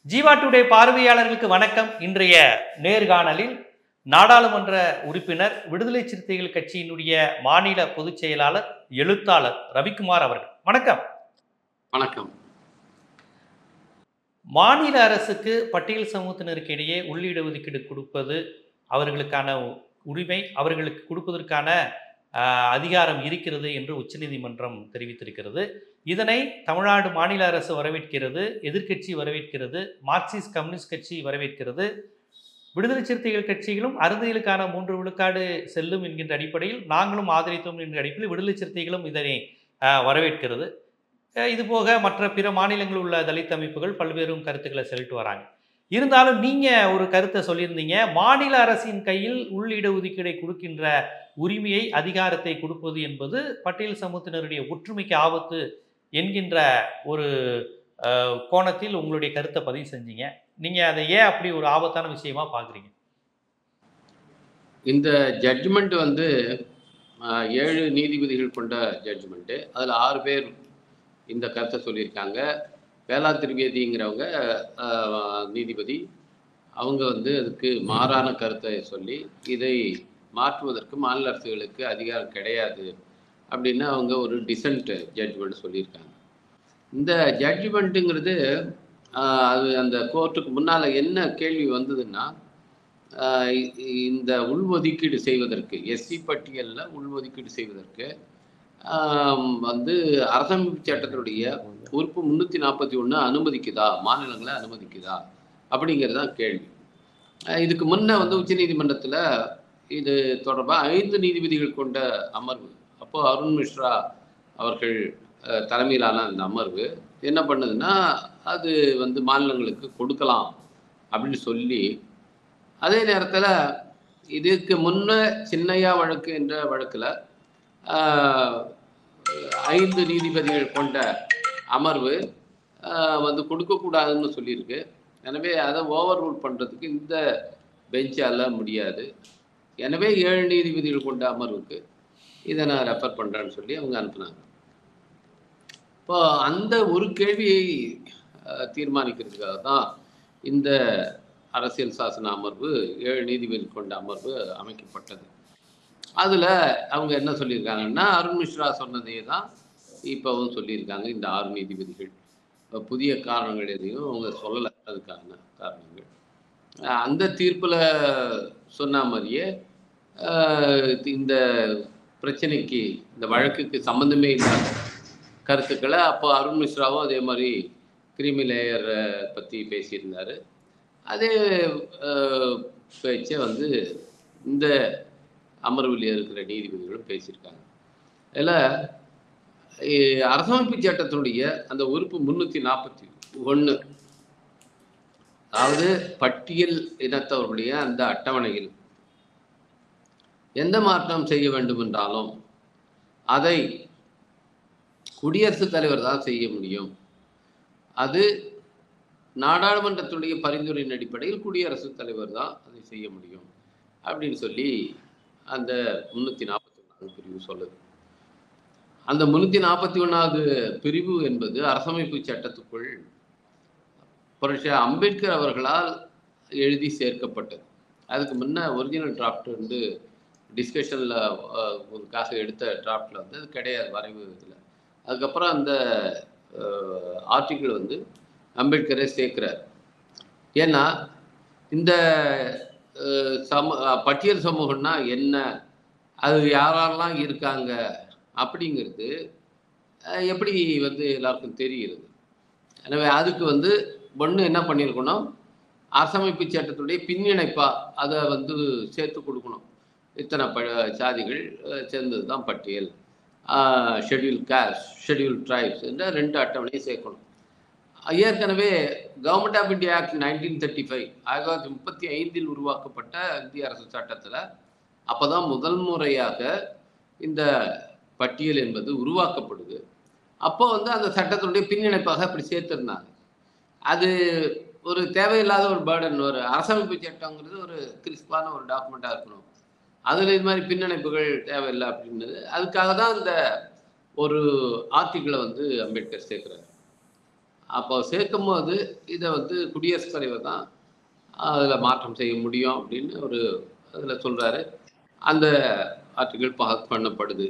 Jeeva today பார்வையாளர்களுக்கு வணக்கம் இன்றைய நேர்காணலில் நாடாளுமன்ற உறுப்பினர் விடுதலை சிறுத்தைகள் கட்சியினுடைய மாநில பொதுச் செயலாளர் எழுத்தாளர் ரவிக்குமார் அவர்கள் வணக்கம் வணக்கம் மாநில அரசுக்கு பட்டியல் சமூகத்தினருக்கு இடையே உள்ளீடு ஒதுக்கீடு கொடுப்பது அவர்களுக்கான உரிமை அவர்களுக்கு கொடுப்பதற்கான ஆஹ், அதிகாரம் இருக்கிறது என்று உச்சநீதிமன்றம் தெரிவித்திருக்கிறது இதனை தமிழ்நாடு மாநில அரசு வரவேற்கிறது எதிர்க்கட்சி வரவேற்கிறது மார்க்சிஸ்ட் கம்யூனிஸ்ட் கட்சி வரவேற்கிறது விடுதலை சிறுத்தைகள் கட்சிகளும் அறுதியிலுக்கான மூன்று விழுக்காடு செல்லும் என்கின்ற அடிப்படையில் நாங்களும் ஆதரித்தோம் என்கிற அடிப்படையில் விடுதலை சிறுத்தைகளும் இதனை ஆஹ், வரவேற்கிறது அஹ், இது போக மற்ற பிற மாநிலங்களில் உள்ள தலித் அமைப்புகள் பல்வேறு கருத்துக்களை சொல்லிட்டு வராங்க இருந்தாலும் நீங்க ஒரு கருத்தை சொல்லியிருந்தீங்க மாநில அரசின் கையில் உள்ளிட ஒதுக்கீடை கொடுக்கின்ற உரிமையை அதிகாரத்தை கொடுப்பது என்பது பட்டியல் சமூகத்தினருடைய ஒற்றுமைக்கு ஆபத்து என்கின்ற ஒரு அஹ், கோணத்தில் உங்களுடைய கருத்தை பதிவு செஞ்சீங்க நீங்க அதை ஏன் அப்படி ஒரு ஆபத்தான விஷயமா பாக்குறீங்க இந்த ஜட்ஜ்மெண்ட் வந்து ஆஹ், ஏழு நீதிபதிகள் கொண்ட ஜட்ஜ்மெண்ட்டு அதில் ஆறு பேர் இந்த கருத்தை சொல்லியிருக்காங்க வேளா திரிவேதிங்கிறவங்க ஆஹ், நீதிபதி அவங்க வந்து அதுக்கு மாறான கருத்தை சொல்லி இதை மாற்றுவதற்கு மாநில அரசுகளுக்கு அதிகாரம் கிடையாது அப்படின்னு அவங்க ஒரு டிசன்ட் ஜட்ஜ்மெண்ட் சொல்லியிருக்காங்க இந்த ஜட்ஜ்மெண்ட்டுங்கிறது அது அந்த கோர்ட்டுக்கு முன்னால் என்ன கேள்வி வந்ததுன்னா ஆஹ் இ- இந்த உள்ஒதுக்கீடு செய்வதற்கு எஸ்சி பட்டியலில் உள்ஒதுக்கீடு செய்வதற்கு ஆம், வந்து அரசமைப்பு சட்டத்தினுடைய உறுப்பு முந்நூற்றி நாற்பத்தி ஒன்று அனுமதிக்குதா மாநிலங்களை அனுமதிக்குதா அப்படிங்கிறது தான் கேள்வி ஆஹ் இதுக்கு முன்ன வந்து உச்சநீதிமன்றத்தில் இது தொடர்பாக ஐந்து நீதிபதிகள் கொண்ட அமர்வு அப்போ அருண் மிஸ்ரா அவர்கள் ஆஹ், தலைமையிலான அந்த அமர்வு என்ன பண்ணுதுன்னா அது வந்து மாநிலங்களுக்கு கொடுக்கலாம் அப்படின்னு சொல்லி அதே நேரத்தில் இதுக்கு முன்ன சின்னையா வழக்கு என்ற வழக்கில் ஐந்து நீதிபதிகள் கொண்ட அமர்வு ஆஹ், வந்து கொடுக்கக்கூடாதுன்னு சொல்லியிருக்கு எனவே அதை ஓவர் ரூல் பண்ணுறதுக்கு இந்த பெஞ்சால் முடியாது எனவே ஏழு நீதிபதிகள் கொண்ட அமர்வுக்கு இதை நான் ரெஃபர் பண்ணுறேன்னு சொல்லி அவங்க அனுப்புனாங்க இப்போ அந்த ஒரு கேள்வியை ஆஹ், தீர்மானிக்கிறதுக்காக தான் இந்த அரசியல் சாசன அமர்வு ஏழு நீதிபதி கொண்ட அமர்வு அமைக்கப்பட்டது அதில் அவங்க என்ன சொல்லியிருக்காங்கன்னா அருண் மிஸ்ரா சொன்னதே தான் இப்போவும் சொல்லியிருக்காங்க இந்த ஆறு நீதிபதிகள் இப்ப புதிய காரணங்கள் எதையும் அவங்க சொல்லலை அதுக்கான காரணங்கள் அஹ் அந்த தீர்ப்பில் சொன்ன மாதிரியே அஹ் இந்த பிரச்சனைக்கு இந்த வழக்குக்கு சம்மந்தமே இல்லாத கருத்துக்களை அப்போ அருண் மிஸ்ராவும் அதே மாதிரி கிரிமி லேயரை பற்றி பேசியிருந்தார் அதே அஹ், பேச்சை வந்து இந்த அமர்வில் இருக்கிற நீதிபதிகளும் பேசியிருக்காங்க இதில் அரசமைப்பு சட்டத்தினுடைய அந்த உறுப்பு முன்னூற்றி நாற்பத்தி ஒன்று அதாவது பட்டியல் இனத்தவர்களுடைய அந்த அட்டவணையில் எந்த மாற்றம் செய்ய வேண்டும் என்றாலும் அதை குடியரசுத் தலைவர் தான் செய்ய முடியும் அது நாடாளுமன்றத்துடைய பரிந்துரையின் அடிப்படையில் குடியரசுத் தலைவர் தான் அதை செய்ய முடியும் அப்படின்னு சொல்லி அந்த முன்னூற்றி நாற்பத்தி ஒன்றாவது பிரிவு சொல்லுது அந்த முன்னூற்றி நாற்பத்தி ஒன்றாவது பிரிவு என்பது அரசமைப்பு சட்டத்துக்குள் புரட்சி அம்பேத்கர் அவர்களால் எழுதி சேர்க்கப்பட்டது அதுக்கு முன்ன ஒரிஜினல் டிராஃப்ட் வந்து டிஸ்கஷனில் ஒருக்காக எடுத்த டிராஃப்டில் வந்து அது கிடையாது வரைவு இதில் அதுக்கப்புறம் அந்த ஆர்டிக்கிள் வந்து அம்பேத்கரே சேர்க்கிறார் ஏன்னா இந்த அஹ், சம அஹ், பட்டியல் சமூகம்னா என்ன அது யாரெல்லாம் இருக்காங்க அப்படிங்கிறது அஹ், எப்படி வந்து எல்லாருக்கும் தெரிகிறது எனவே அதுக்கு வந்து ஒன்று என்ன பண்ணியிருக்கணும் அரசமைப்பு சட்டத்துடைய பின்னிணைப்பா அதை வந்து சேர்த்து கொடுக்கணும் இத்தனை ப சாதிகள் அஹ், சேர்ந்தது தான் பட்டியல் ஷெட்யூல் காஸ்ட் ஷெட்யூல் ட்ரைப்ஸ் என்ற ரெண்டு அட்டவணையை சேர்க்கணும் ஏற்கனவே government of India act nineteen thirty five ஆயிரத்தி தொள்ளாயிரத்தி முப்பத்தி ஐந்தில் உருவாக்கப்பட்ட இந்திய அரசு சட்டத்தில் அப்போ தான் முதல் முறையாக இந்த பட்டியல் என்பது உருவாக்கப்படுது அப்போ வந்து அந்த சட்டத்தினுடைய பின்னிணைப்பாக அப்படி சேர்த்துருந்தாங்க அது ஒரு தேவையில்லாத ஒரு பேர்டன் ஒரு அரசமைப்பு சட்டங்கிறது ஒரு கிறிஸ்பான ஒரு டாக்குமெண்ட்டாக இருக்கணும் அதில் இது மாதிரி பின்னிணைப்புகள் தேவையில்லை அப்படின்றது அதுக்காக தான் இந்த ஒரு ஆர்டிக்கிளை வந்து அம்பேத்கர் சேர்க்குறாரு அப்போ சேர்க்கும் போது இதை வந்து குடியரசுத் தலைவர் தான் அதில் மாற்றம் செய்ய முடியும் அப்படின்னு ஒரு அதில் சொல்கிறாரு அந்த ஆர்டிகிள் பாஸ் பண்ணப்படுது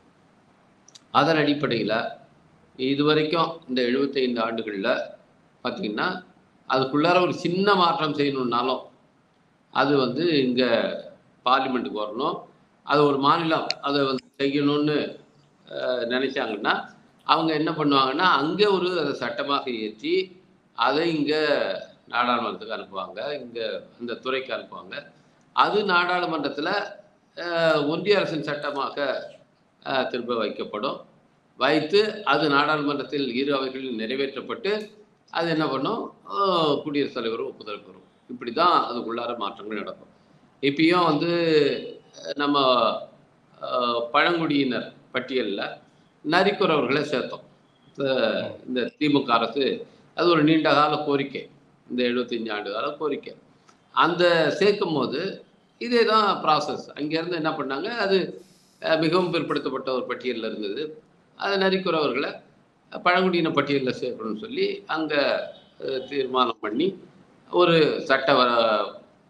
அதன் அடிப்படையில் இதுவரைக்கும் இந்த 75 ஆண்டுகளில் பார்த்தீங்கன்னா அதுக்குள்ளார ஒரு சின்ன மாற்றம் செய்யணுன்னாலும் அது வந்து இங்கே பார்லிமெண்ட்டுக்கு வரணும் அது ஒரு மாநிலம் அதை வந்து செய்யணும்னு அஹ், நினைச்சாங்கன்னா அவங்க என்ன பண்ணுவாங்கன்னா அங்கே ஒரு அதை சட்டமாக ஏற்றி அதை இங்கே நாடாளுமன்றத்துக்கு அனுப்புவாங்க இங்கே அந்த துறைக்கு அனுப்புவாங்க அது நாடாளுமன்றத்தில் ஒன்றிய அரசின் சட்டமாக அஹ், திரும்ப வைக்கப்படும் வைத்து அது நாடாளுமன்றத்தில் இரு அவைகளில் நிறைவேற்றப்பட்டு அது என்ன பண்ணும் அஹ், குடியரசுத் தலைவர் ஒப்புதல் பெறும் இப்படி தான் அதுக்குள்ளார மாற்றங்கள் நடக்கும் இப்பயும் வந்து அஹ், நம்ம அஹ், பழங்குடியினர் பட்டியலில் நரிக்குறவர்களை சேர்த்தோம் அஹ், இந்த திமுக அரசு அது ஒரு நீண்ட கால கோரிக்கை இந்த 75 ஆண்டு கால கோரிக்கை அந்த சேர்க்கும் போது இதே தான் ப்ராசஸ் அங்கேருந்து என்ன பண்ணாங்க அது அஹ், மிகவும் பிற்படுத்தப்பட்ட ஒரு பட்டியலில் இருந்தது அது நரிக்குறவர்களை பழங்குடியின பட்டியலில் சேர்க்கணும்னு சொல்லி அங்கே தீர்மானம் பண்ணி ஒரு சட்ட வ-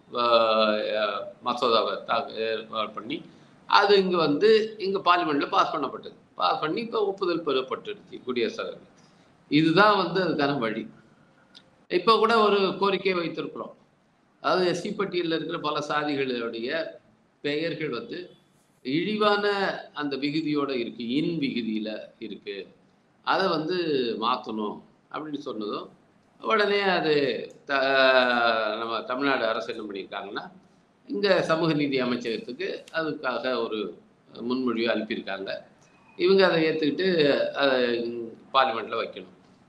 வ- மசோதாவை தாக்க ஏற்பாடு பண்ணி அது இங்கே வந்து இங்கே பார்லிமெண்ட்டில் பாஸ் பண்ணப்பட்டது பாஸ் பண்ணி இப்போ ஒப்புதல் பெறப்பட்டுருச்சு குடியரசுத் தலைவர் இதுதான் வந்து அதுக்கான வழி இப்போ கூட ஒரு கோரிக்கை வைத்திருக்கிறோம் அதாவது எஸ்சி பட்டியலில் இருக்கிற பல சாதிகளுடைய பெயர்கள் வந்து இழிவான அந்த விகுதியோட இருக்கு இன் விகுதியில இருக்கு அதை வந்து மாற்றணும் அப்படின்னு சொன்னதும் உடனே அது த நம்ம தமிழ்நாடு அரசு என்ன பண்ணியிருக்காங்கன்னா இங்கே சமூக நீதி அமைச்சகத்துக்கு அதுக்காக ஒரு முன்மொழிவை அனுப்பியிருக்காங்க இவங்க அதை ஏற்றுக்கிட்டு அதை பார்லிமெண்ட்டில் வைக்கணும்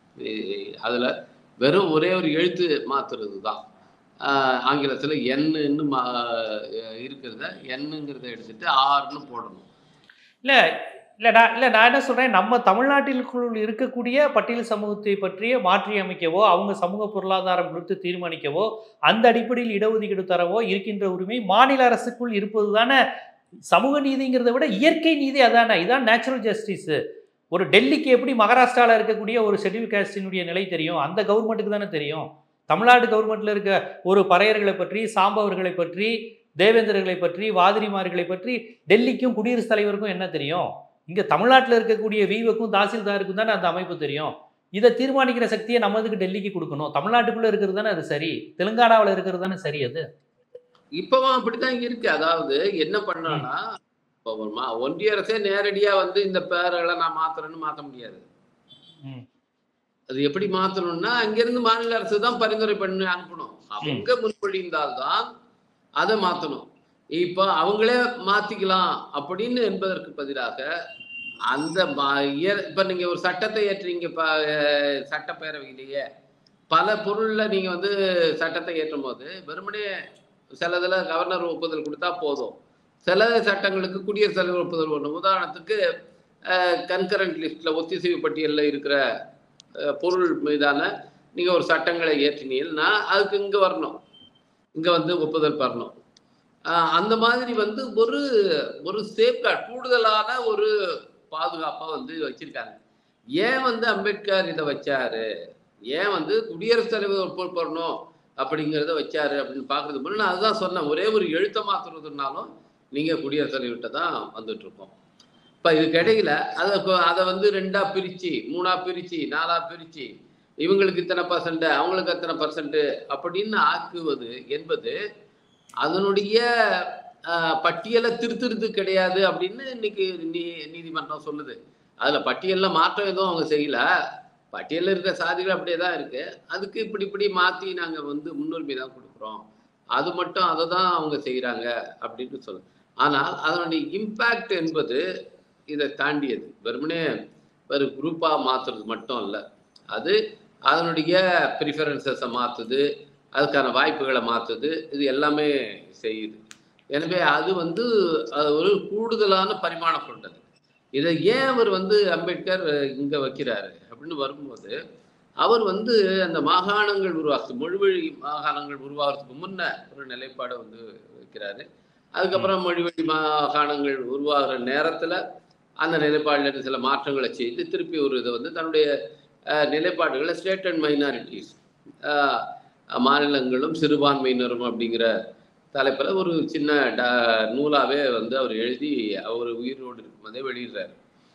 அதில் வெறும் ஒரே ஒரு எழுத்து மாற்றுறது தான் ஆங்கிலத்தில் என்னு மா இருக்கிறத எண்ணுங்கிறத எடுத்துட்டு ஆறுன்னு போடணும் இல்லை இல்லை நான் இல்லை நான் என்ன சொல்கிறேன் நம்ம தமிழ்நாட்டிற்குள் இருக்கக்கூடிய பட்டியல் சமூகத்தை பற்றிய மாற்றி அமைக்கவோ அவங்க சமூக பொருளாதாரம் குறித்து தீர்மானிக்கவோ அந்த அடிப்படையில் இடஒதுக்கீடு தரவோ இருக்கின்ற உரிமை மாநில அரசுக்குள் இருப்பது தானே சமூக நீதிங்கிறத விட இயற்கை நீதி அதானே இதான் நேச்சுரல் ஜஸ்டிஸு ஒரு டெல்லிக்கு எப்படி மகாராஷ்டிராவில் இருக்கக்கூடிய ஒரு ஷெட்யூல் காஸ்டினுடைய நிலை தெரியும் அந்த கவர்மெண்ட்டுக்கு தானே தெரியும் தமிழ்நாடு கவர்மெண்ட்டில் இருக்க ஒரு பறையர்களை பற்றி சாம்பவர்களை பற்றி தேவேந்திரர்களை பற்றி வாதிரிமார்களை பற்றி டெல்லிக்கும் குடியரசுத் தலைவருக்கும் என்ன தெரியும் இங்கே தமிழ்நாட்டில் இருக்கக்கூடிய வீவுக்கும் தாசில்தாருக்கும் தானே அந்த அமைப்பு தெரியும் இதை தீர்மானிக்கிற சக்தியை நம்ம எதுக்கு டெல்லிக்கு கொடுக்கணும் தமிழ்நாட்டுக்குள்ளே இருக்கிறது தானே அது சரி தெலுங்கானாவில் இருக்கிறது தானே சரி அது இப்பவும் அப்படித்தான் இருக்கு அதாவது என்ன பண்ணோம்னா இப்போ ஒரு மா- ஒன்றிய அரசே நேரடியா வந்து இந்த பேர்களை நான் மாத்துறேன்னு மாத்த முடியாது ம். அது எப்படி மாத்தணும்னா அங்கிருந்து மாநில அரசு தான் பரிந்துரை பண்ணி அனுப்பணும் அவங்க முன்மொழிந்தால்தான் அதை மாத்தணும் இப்போ அவங்களே மாத்திக்கலாம் அப்படின்னு என்பதற்கு பதிலாக அந்த மா- இயற்- இப்ப நீங்க ஒரு சட்டத்தை ஏற்றுறீங்க இப்ப அஹ், சட்டப்பேரவையிலேயே பல பொருள்ல நீங்க வந்து சட்டத்தை ஏற்றும் போது வெறுமனே சிலதுல கவர்னர் ஒப்புதல் கொடுத்தா போதும் சில சட்டங்களுக்கு குடியரசுத் தலைவர் ஒப்புதல் வேணும் உதாரணத்துக்கு கன்கரண்ட் லிஸ்ட்ல ஒத்திசைவு பட்டியலில் இருக்கிற அஹ், பொருள் மீதான நீங்க ஒரு சட்டங்களை ஏற்றினீங்கன்னா அதுக்கு இங்க வரணும் இங்க வந்து ஒப்புதல் பெறணும் அஹ், அந்த மாதிரி வந்து ஒரு ஒரு சேஃப்கார்ட் கூடுதலான ஒரு பாதுகாப்பா வந்து வச்சிருக்காங்க ஏன் வந்து அம்பேத்கர் இதை வச்சாரு ஏன் வந்து குடியரசுத் தலைவர் ஒப்புதல் பெறணும் அப்படிங்கிறத வச்சாரு அப்படின்னு பார்க்கறது முன்னாடி நான் அதுதான் சொன்னேன் ஒரே ஒரு எழுத்தை மாத்துறதுனாலும் நீங்க குடியரசுத் தலைவர்கிட்ட தான் வந்துட்டு இருக்கோம் இப்ப இதுக்கு இடையில அதை இப்போ அதை வந்து ரெண்டா பிரிச்சு மூணா பிரிச்சு நாலா பிரிச்சு இவங்களுக்கு இத்தனை பர்சன்ட் அவங்களுக்கு எத்தனை பர்சன்ட் அப்படின்னு ஆக்குவது என்பது அதனுடைய ஆஹ், பட்டியலை திருத்துறது கிடையாது அப்படின்னு இன்னைக்கு நீ நீதிமன்றம் சொல்லுது அதுல பட்டியல்ல மாற்றம் எதுவும் அவங்க செய்யல பட்டியலில் இருக்கிற சாதிகள் அப்படியே தான் இருக்கு அதுக்கு இப்படி இப்படி மாத்தி நாங்க வந்து முன்னுரிமை தான் கொடுக்குறோம் அது மட்டும் அதை தான் அவங்க செய்கிறாங்க அப்படின்னு சொல்லு ஆனால் அதனுடைய இம்பேக்ட் என்பது இதை தாண்டியது வெறுமனே ஒரு குரூப்பாக மாற்றுறது மட்டும் இல்லை அது அதனுடைய ப்ரிஃபரன்சஸை மாற்றுது அதுக்கான வாய்ப்புகளை மாற்றுது இது எல்லாமே செய்யுது எனவே அது வந்து அது ஒரு கூடுதலான பரிமாணம் கொண்டது இதை ஏன் அவர் வந்து அம்பேத்கர் இங்கே வைக்கிறாரு அப்படின்னு வரும்போது அவர் வந்து அந்த மாகாணங்கள் உருவாக்கு மொழிவழி மாகாணங்கள் உருவாகிறதுக்கு முன்ன ஒரு நிலைப்பாடை வந்து வைக்கிறாரு அதுக்கப்புறம் மொழிவழி மாகாணங்கள் உருவாகிற நேரத்தில் அந்த நிலைப்பாடில் சில மாற்றங்களை செய்து திருப்பி ஒரு இதை வந்து தன்னுடைய அஹ், நிலைப்பாடுகளை ஸ்டேட் அண்ட் மைனாரிட்டிஸ் மாநிலங்களும் சிறுபான்மையினரும் அப்படிங்கிற தலைப்பில் ஒரு சின்ன ட நூலாகவே வந்து அவர் எழுதி அவர் உயிரோடு இருக்கும்போதே வெளியிடுறாரு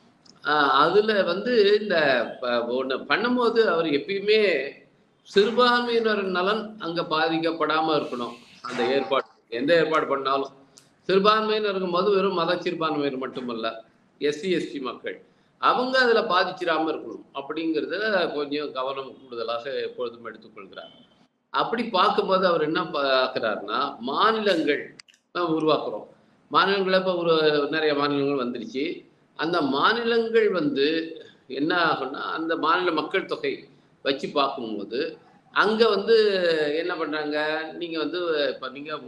அதில் வந்து இந்த ஒன்று பண்ணும்போது அவர் எப்பயுமே சிறுபான்மையினர் நலன் அங்கே பாதிக்கப்படாமல் இருக்கணும் அந்த ஏற்பாடு எந்த ஏற்பாடு பண்ணாலும் சிறுபான்மையினர் இருக்கும்போது வெறும் மத சிறுபான்மையினர் மட்டுமல்ல எஸ்சி எஸ்டி மக்கள் அவங்க அதில் பாதிச்சிடாம இருக்கணும் அப்படிங்கிறத கொஞ்சம் கவனம் கூடுதலாக எப்பொழுதும் எடுத்துக்கொள்கிறார் அப்படி பார்க்கும்போது அவர் என்ன பார்க்குறாருன்னா மாநிலங்கள் நம்ம உருவாக்குறோம் மாநிலங்களை இப்போ ஒரு நிறைய மாநிலங்கள் வந்துடுச்சு அந்த மாநிலங்கள் வந்து என்ன ஆகும்னா அந்த மாநில மக்கள் தொகை வச்சு பார்க்கும்போது அங்கே வந்து என்ன பண்ணுறாங்க நீங்கள் வந்து இப்போ நீங்கள்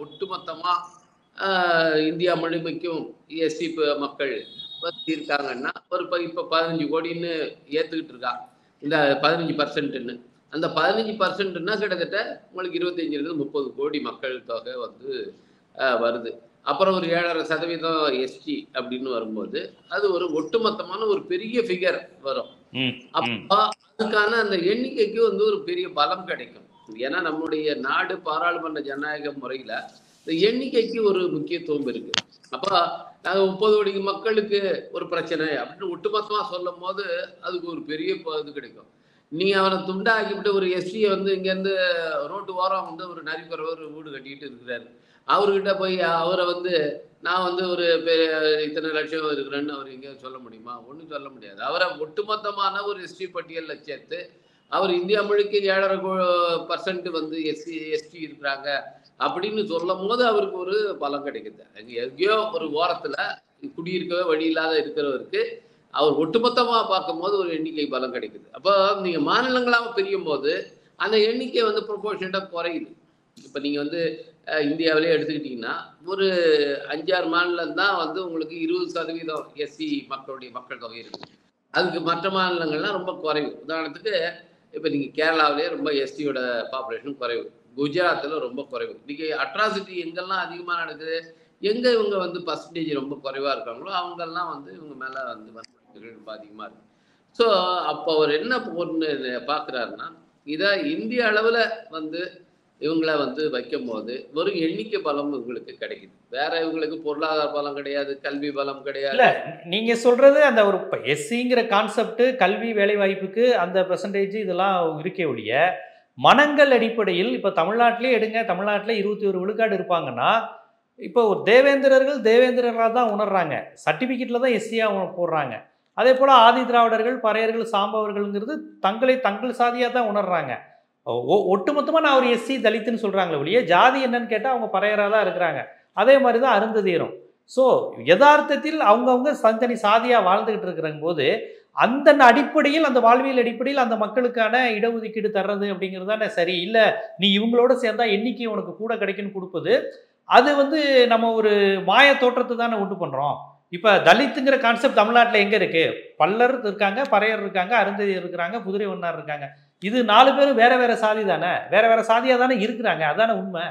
ஒட்டுமொத்தமாக இந்தியா முழுமைக்கும் எஸ்சி மக்கள் வந்து இருக்காங்கன்னா ஒரு இப்போ இப்போ பதினஞ்சு கோடின்னு ஏற்றுக்கிட்டு இருக்கா இந்த பதினஞ்சு பர்சன்ட்னு அந்த பதினஞ்சு பர்சன்ட்னா கிட்டத்தட்ட உங்களுக்கு இருபத்தஞ்சிலிருந்து முப்பது கோடி மக்கள் தொகை வந்து அஹ், வருது அப்புறம் ஒரு ஏழரை சதவீதம் எஸ்டி அப்படின்னு வரும்போது அது ஒரு ஒட்டுமொத்தமான ஒரு பெரிய ஃபிகர் வரும் ம், ம். அப்போ அதுக்கான அந்த எண்ணிக்கைக்கு வந்து ஒரு பெரிய பலம் கிடைக்கும் ஏன்னா நம்முடைய நாடு பாராளுமன்ற ஜனநாயக முறையில இந்த எண்ணிக்கைக்கு ஒரு முக்கியத்துவம் இருக்கு அப்போ நாங்கள் முப்பது கோடி மக்களுக்கு ஒரு பிரச்சனை அப்படின்னு ஒட்டுமொத்தமாக சொல்லும் போது அதுக்கு ஒரு பெரிய ப- இது கிடைக்கும் நீங்க அவனை துண்டாக்கிவிட்டு ஒரு எஸ்டியை வந்து இங்கேருந்து ரோட்டு ஓரம் வந்து ஒரு நரிக்குறவர் வீடு கட்டிக்கிட்டு இருக்கிறாரு அவர்கிட்ட போய் அவரை வந்து நான் வந்து ஒரு பெ- இத்தனை லட்சம் இருக்கிறேன்னு அவர் எங்கேயாவது சொல்ல முடியுமா ஒன்றும் சொல்ல முடியாது அவரை ஒட்டுமொத்தமான ஒரு எஸ்டி பட்டியலில் சேர்த்து அவர் இந்தியா முழுக்க ஏழரை பர்சன்ட் வந்து எஸ்சி எஸ்டி இருக்கிறாங்க அப்படின்னு சொல்லும் போது அவருக்கு ஒரு பலம் கிடைக்குது அங்கே எங்கேயோ ஒரு ஓரத்தில் குடியிருக்கவே வழி இல்லாத இருக்கிறவருக்கு அவர் ஒட்டுமொத்தமாக பார்க்கும்போது ஒரு எண்ணிக்கை பலம் கிடைக்குது அப்போ நீங்கள் மாநிலங்களாக பிரியும் போது அந்த எண்ணிக்கை வந்து ப்ரொபோர்ஷனாக குறையுது இப்போ நீங்கள் வந்து அஹ், இந்தியாவிலே எடுத்துக்கிட்டிங்கன்னா ஒரு அஞ்சாறு மாநிலம் தான் வந்து உங்களுக்கு இருபது சதவீதம் எஸ்சி மக்களுடைய மக்கள் தொகை இருக்குது அதுக்கு மற்ற மாநிலங்கள்லாம் ரொம்ப குறைவு உதாரணத்துக்கு இப்போ நீங்கள் கேரளாவிலே ரொம்ப எஸ்டியோட பாப்புலேஷன் குறைவு குஜராத்தில் ரொம்ப குறைவு இன்னைக்கு அட்ராசிட்டி எங்கெல்லாம் அதிகமாக நடக்குது எங்கே இவங்க வந்து பர்சன்டேஜ் ரொம்ப குறைவாக இருக்காங்களோ அவங்கெல்லாம் வந்து இவங்க மேலே வந்து வன்முறைகள் ரொம்ப அதிகமாக இருக்கு ஸோ அப்போ அவர் என்ன ஒன்று பார்க்குறாருன்னா இதை இந்திய அளவில் வந்து இவங்கள வந்து வைக்கும் போது ஒரு எண்ணிக்கை பலம் இவங்களுக்கு கிடைக்குது வேற இவங்களுக்கு பொருளாதார பலம் கிடையாது கல்வி பலம் கிடையாது இல்ல நீங்க சொல்றது அந்த ஒரு எஸ்சிங்கிற கான்செப்ட் கல்வி வேலை வாய்ப்புக்கு அந்த பெர்சன்டேஜ் இதெல்லாம் இருக்கே ஒழிய மனங்கள் அடிப்படையில் இப்போ தமிழ்நாட்டிலே எடுங்க தமிழ்நாட்டில் இருபத்தி ஒரு விழுக்காடு இருப்பாங்கன்னா இப்போ ஒரு தேவேந்திரர்கள் தேவேந்திரர்களாக தான் உணர்றாங்க சர்டிஃபிகேட்டில் தான் எஸ்சியாக போடுறாங்க அதே போல் ஆதி திராவிடர்கள் பறையர்கள் சாம்பவர்கள்ங்கிறது தங்களை தங்கள் சாதியாக தான் உணர்றாங்க ஒ- ஒட்டுமொத்தமா நான் ஒரு எஸ்சி தலித்துன்னு சொல்கிறாங்களே ஒழிய ஜாதி என்னன்னு கேட்டால் அவங்க பறையராக தான் இருக்கிறாங்க அதே மாதிரி தான் அருந்ததியரும் ஸோ யதார்த்தத்தில் அவங்கவுங்க தனித்தனி சாதியாக வாழ்ந்துகிட்டு இருக்கிற போது அந்த அடிப்படையில் அந்த வாழ்வியல் அடிப்படையில் அந்த மக்களுக்கான இடஒதுக்கீடு தர்றது அப்படிங்கிறது தானே சரி இல்லை நீ இவங்களோட சேர்ந்தா எண்ணிக்கை உனக்கு கூட கிடைக்குன்னு கொடுப்பது அது வந்து நம்ம ஒரு மாய தோற்றத்தை தானே உண்டு பண்ணுறோம் இப்போ தலித்துங்கிற கான்செப்ட் தமிழ்நாட்டில் எங்கே இருக்கு பல்லர் இருக்காங்க பறையர் இருக்காங்க அருந்ததியர் இருக்கிறாங்க குதிரை ஒன்னார் இருக்காங்க இது நாலு பேரும் வேற வேற சாதி தானே வேற வேற சாதியாக தானே இருக்கிறாங்க அதானே உண்மை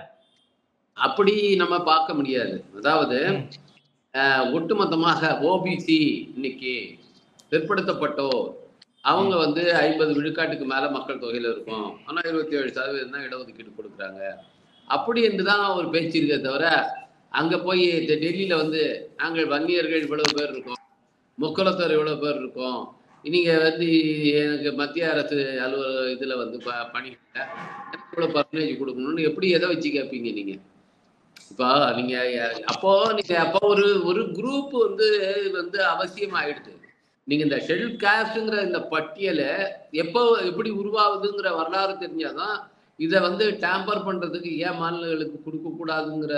அப்படி நம்ம பார்க்க முடியாது அதாவது ம். அஹ், ஒட்டுமொத்தமாக ஓபிசி இன்னைக்கு பிற்படுத்தப்பட்டோர் அவங்க வந்து ஐம்பது விழுக்காட்டுக்கு மேல மக்கள் தொகையில இருக்கும் ஆனா இருபத்தி ஏழு சதவீதம் தான் இடஒதுக்கீடு கொடுக்குறாங்க அப்படி என்று தான் ஒரு பேச்சு இருக்கே தவிர அங்க போய் இந்த டெல்லியில வந்து நாங்கள் வன்னியர்கள் இவ்வளவு பேர் இருக்கோம் முக்கலத்தோர் இவ்வளவு பேர் இருக்கோம் நீங்க வந்து எனக்கு மத்திய அரசு அலுவலக இதுல வந்து ப- பணி எனக்கு இவ்வளவு பர்சன்டேஜ் கொடுக்கணும்னு எப்படி எதை வச்சு கேட்பீங்க நீங்க இப்போ நீங்க அஹ், அப்போ நீங்க அப்போ ஒரு ஒரு குரூப் வந்து வந்து அவசியம் ஆயிடுது நீங்க இந்த ஷெட்யூல் காஸ்ட்ங்கிற இந்த பட்டியலை எப்போ எப்படி உருவாகுதுங்கிற வரலாறு தெரிஞ்சாதான் இதை வந்து டேம்பர் பண்றதுக்கு ஏன் மாநிலங்களுக்கு கொடுக்க கூடாதுங்கிற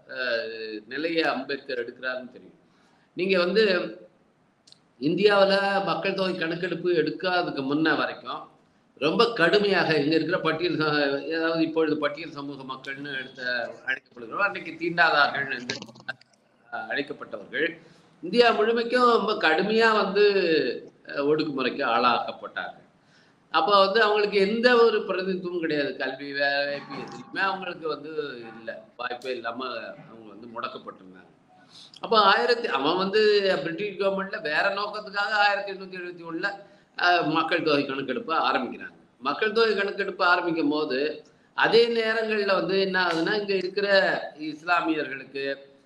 அஹ், நிலையை அம்பேத்கர் எடுக்கிறாருன்னு தெரியும் நீங்க வந்து இந்தியாவில் மக்கள் தொகை கணக்கெடுப்பு எடுக்காததுக்கு முன்ன வரைக்கும் ரொம்ப கடுமையாக இங்க இருக்கிற பட்டியல் ச- ஏதாவது இப்பொழுது பட்டியல் சமூக மக்கள்னு எடுத்த அழைக்கப்படுகிறோம் அன்னைக்கு தீண்டாதார்கள் என்று அஹ், அழைக்கப்பட்டவர்கள் இந்தியா முழுமைக்கும் ரொம்ப கடுமையா வந்து அஹ், ஒடுக்குமுறைக்கு ஆளாக்கப்பட்டார்கள் அப்போ வந்து அவங்களுக்கு எந்த ஒரு பிரதிநிதித்துவம் கிடையாது கல்வி வேலைவாய்ப்பு எதுலையுமே அவங்களுக்கு வந்து இல்லை வாய்ப்பே இல்லாம அவங்க வந்து முடக்கப்பட்டிருந்தாங்க அப்போ ஆயிரத்தி அவன் வந்து பிரிட்டிஷ் கவர்மெண்ட்ல வேற நோக்கத்துக்காக ஆயிரத்தி எண்ணூத்தி எழுபத்தி ஒண்ணுல அஹ், மக்கள் தொகை கணக்கெடுப்பு ஆரம்பிக்கிறாங்க மக்கள் தொகை கணக்கெடுப்பு ஆரம்பிக்கும் போது அதே நேரங்கள்ல வந்து என்ன ஆகுதுன்னா இங்க இருக்கிற இஸ்லாமியர்களுக்கு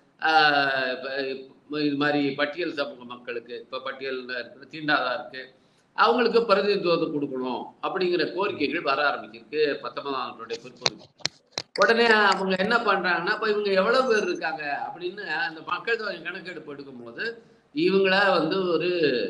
ஆஹ், இப்ப- இப்ப இது மாதிரி பட்டியல் சமூக மக்களுக்கு இப்ப பட்டியல்ல இருக்கிற தீண்டாதாருக்கு அவங்களுக்கு பிரதிநிதித்துவத்தை கொடுக்கணும் அப்படிங்கிற கோரிக்கைகள் வர ஆரம்பிச்சிருக்கு பத்தொன்பதாம் நூற்றாண்டுடைய பிற்பகுதி உடனே அவங்க என்ன பண்றாங்கன்னா இப்ப இவங்க எவ்வளவு பேர் இருக்காங்க அப்படின்னு அந்த மக்கள் தொகை கணக்கெடுப்பு எடுக்கும்போது இவங்கள வந்து ஒரு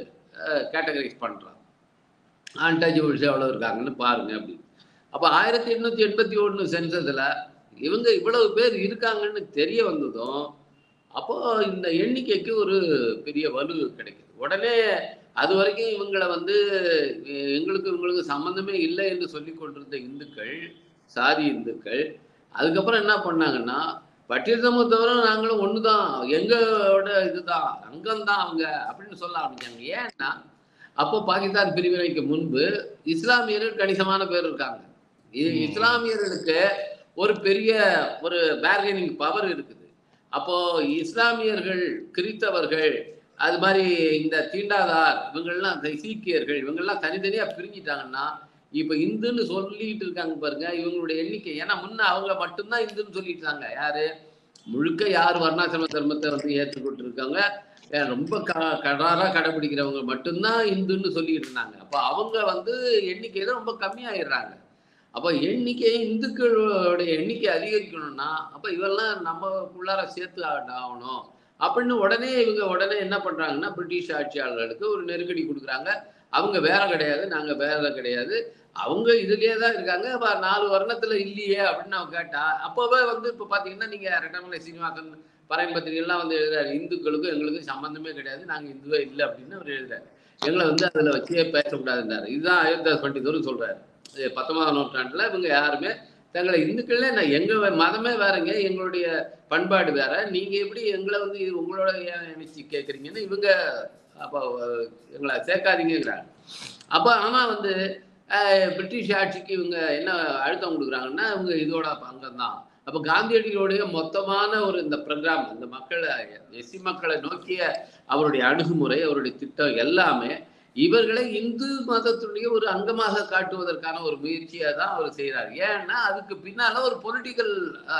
கேட்டகரைஸ் பண்றாங்க அன்டச்சபிள்ஸ் எவ்வளவு இருக்காங்கன்னு பாருங்க அப்படின்னு அப்ப ஆயிரத்தி எண்ணூத்தி எண்பத்தி ஒண்ணு சென்சஸ்ல இவங்க இவ்வளவு பேர் இருக்காங்கன்னு தெரிய வந்ததும் அப்போ இந்த எண்ணிக்கைக்கு ஒரு பெரிய வலு கிடைக்குது உடனே அது வரைக்கும் இவங்களை வந்து எ- எங்களுக்கு இவங்களுக்கு சம்பந்தமே இல்லை என்று சொல்லி கொண்டிருந்த இந்துக்கள் சாதி இந்துக்கள் அதுக்கப்புறம் என்ன பண்ணாங்கன்னா பட்டியல் சமூகத்தவரும் நாங்களும் ஒண்ணுதான் எங்களோட இதுதான் அங்கம்தான் அவங்க அப்படின்னு சொல்ல ஆரம்பிச்சாங்க ஏன்னா அப்போ பாகிஸ்தான் பிரிவினைக்கு முன்பு இஸ்லாமியர்கள் கணிசமான பேர் இருக்காங்க இ- ம். இஸ்லாமியர்களுக்கு ஒரு பெரிய ஒரு பேர்கெனிங் பவர் இருக்குது அப்போ இஸ்லாமியர்கள் கிறித்தவர்கள் அது மாதிரி இந்த தீண்டாதார் இவங்கெல்லாம் இந்த சீக்கியர்கள் இவங்கெல்லாம் தனித்தனியா பிரிஞ்சிட்டாங்கன்னா இப்ப இந்துன்னு சொல்லிட்டு இருக்காங்க பாருங்க இவங்களுடைய எண்ணிக்கை ஏன்னா முன்ன அவங்க மட்டும்தான் இந்துன்னு சொல்லிட்டு இருக்காங்க யாரு முழுக்க யார் வர்ணாசிரம தர்மத்தை வந்து ஏற்றுக்கொண்டு இருக்காங்க அஹ் ரொம்ப க கடாரா கடைபிடிக்கிறவங்க மட்டும்தான் இந்துன்னு சொல்லிட்டு இருந்தாங்க அப்போ அவங்க வந்து எண்ணிக்கையில ரொம்ப கம்மியாயிடுறாங்க அப்போ எண்ணிக்கை இந்துக்களோட எண்ணிக்கை அதிகரிக்கணும்னா அப்போ இவெல்லாம் நம்மக்குள்ளார சேர்த்து ஆ- ஆகணும் அப்படின்னு உடனே இவங்க உடனே என்ன பண்றாங்கன்னா பிரிட்டிஷ் ஆட்சியாளர்களுக்கு ஒரு நெருக்கடி கொடுக்குறாங்க அவங்க வேற கிடையாது நாங்க வேற கிடையாது அவங்க இதுலயே தான் இருக்காங்க அப்ப நாலு வருணத்துல இல்லையே அப்படின்னு அவங்க கேட்டா அப்பவே வந்து இப்ப பாத்தீங்கன்னா நீங்க ரெட்டமலை சீனிவாசன் பறையன் பத்திரிகைலாம் வந்து எழுதுறாரு இந்துக்களுக்கும் எங்களுக்கும் சம்பந்தமே கிடையாது நாங்க இந்துவே இல்லை அப்படின்னு அவர் எழுதுறாரு எங்களை வந்து அதுல வச்சே பேசக்கூடாதுன்றாரு இதுதான் அயோத்தியாஸ் பண்டிதரும் சொல்றாரு இது பத்தொன்பதாம் நூற்றாண்டுல இவங்க யாருமே தங்களை இந்துக்கள்ல நான் எங்க மதமே வேறங்க எங்களுடைய பண்பாடு வேற நீங்க எப்படி எங்களை வந்து இது உங்களோட ஏன் நினைச்சு கேட்குறீங்கன்னு இவங்க அப்போ அஹ், எங்களை சேர்க்காதீங்கிறாங்க அப்போ ஆனா வந்து அஹ், பிரிட்டிஷ் ஆட்சிக்கு இவங்க என்ன அழுத்தம் கொடுக்குறாங்கன்னா இவங்க இதோட அங்கம் தான் அப்போ காந்தியடிகளுடைய மொத்தமான ஒரு இந்த ப்ரோக்ராம் இந்த மக்களை எஸ்சி மக்களை நோக்கிய அவருடைய அணுகுமுறை அவருடைய திட்டம் எல்லாமே இவர்களை இந்து மதத்துடைய ஒரு அங்கமாக காட்டுவதற்கான ஒரு முயற்சியை தான் அவர் செய்கிறார் ஏன்னா அதுக்கு பின்னால ஒரு பொலிட்டிக்கல்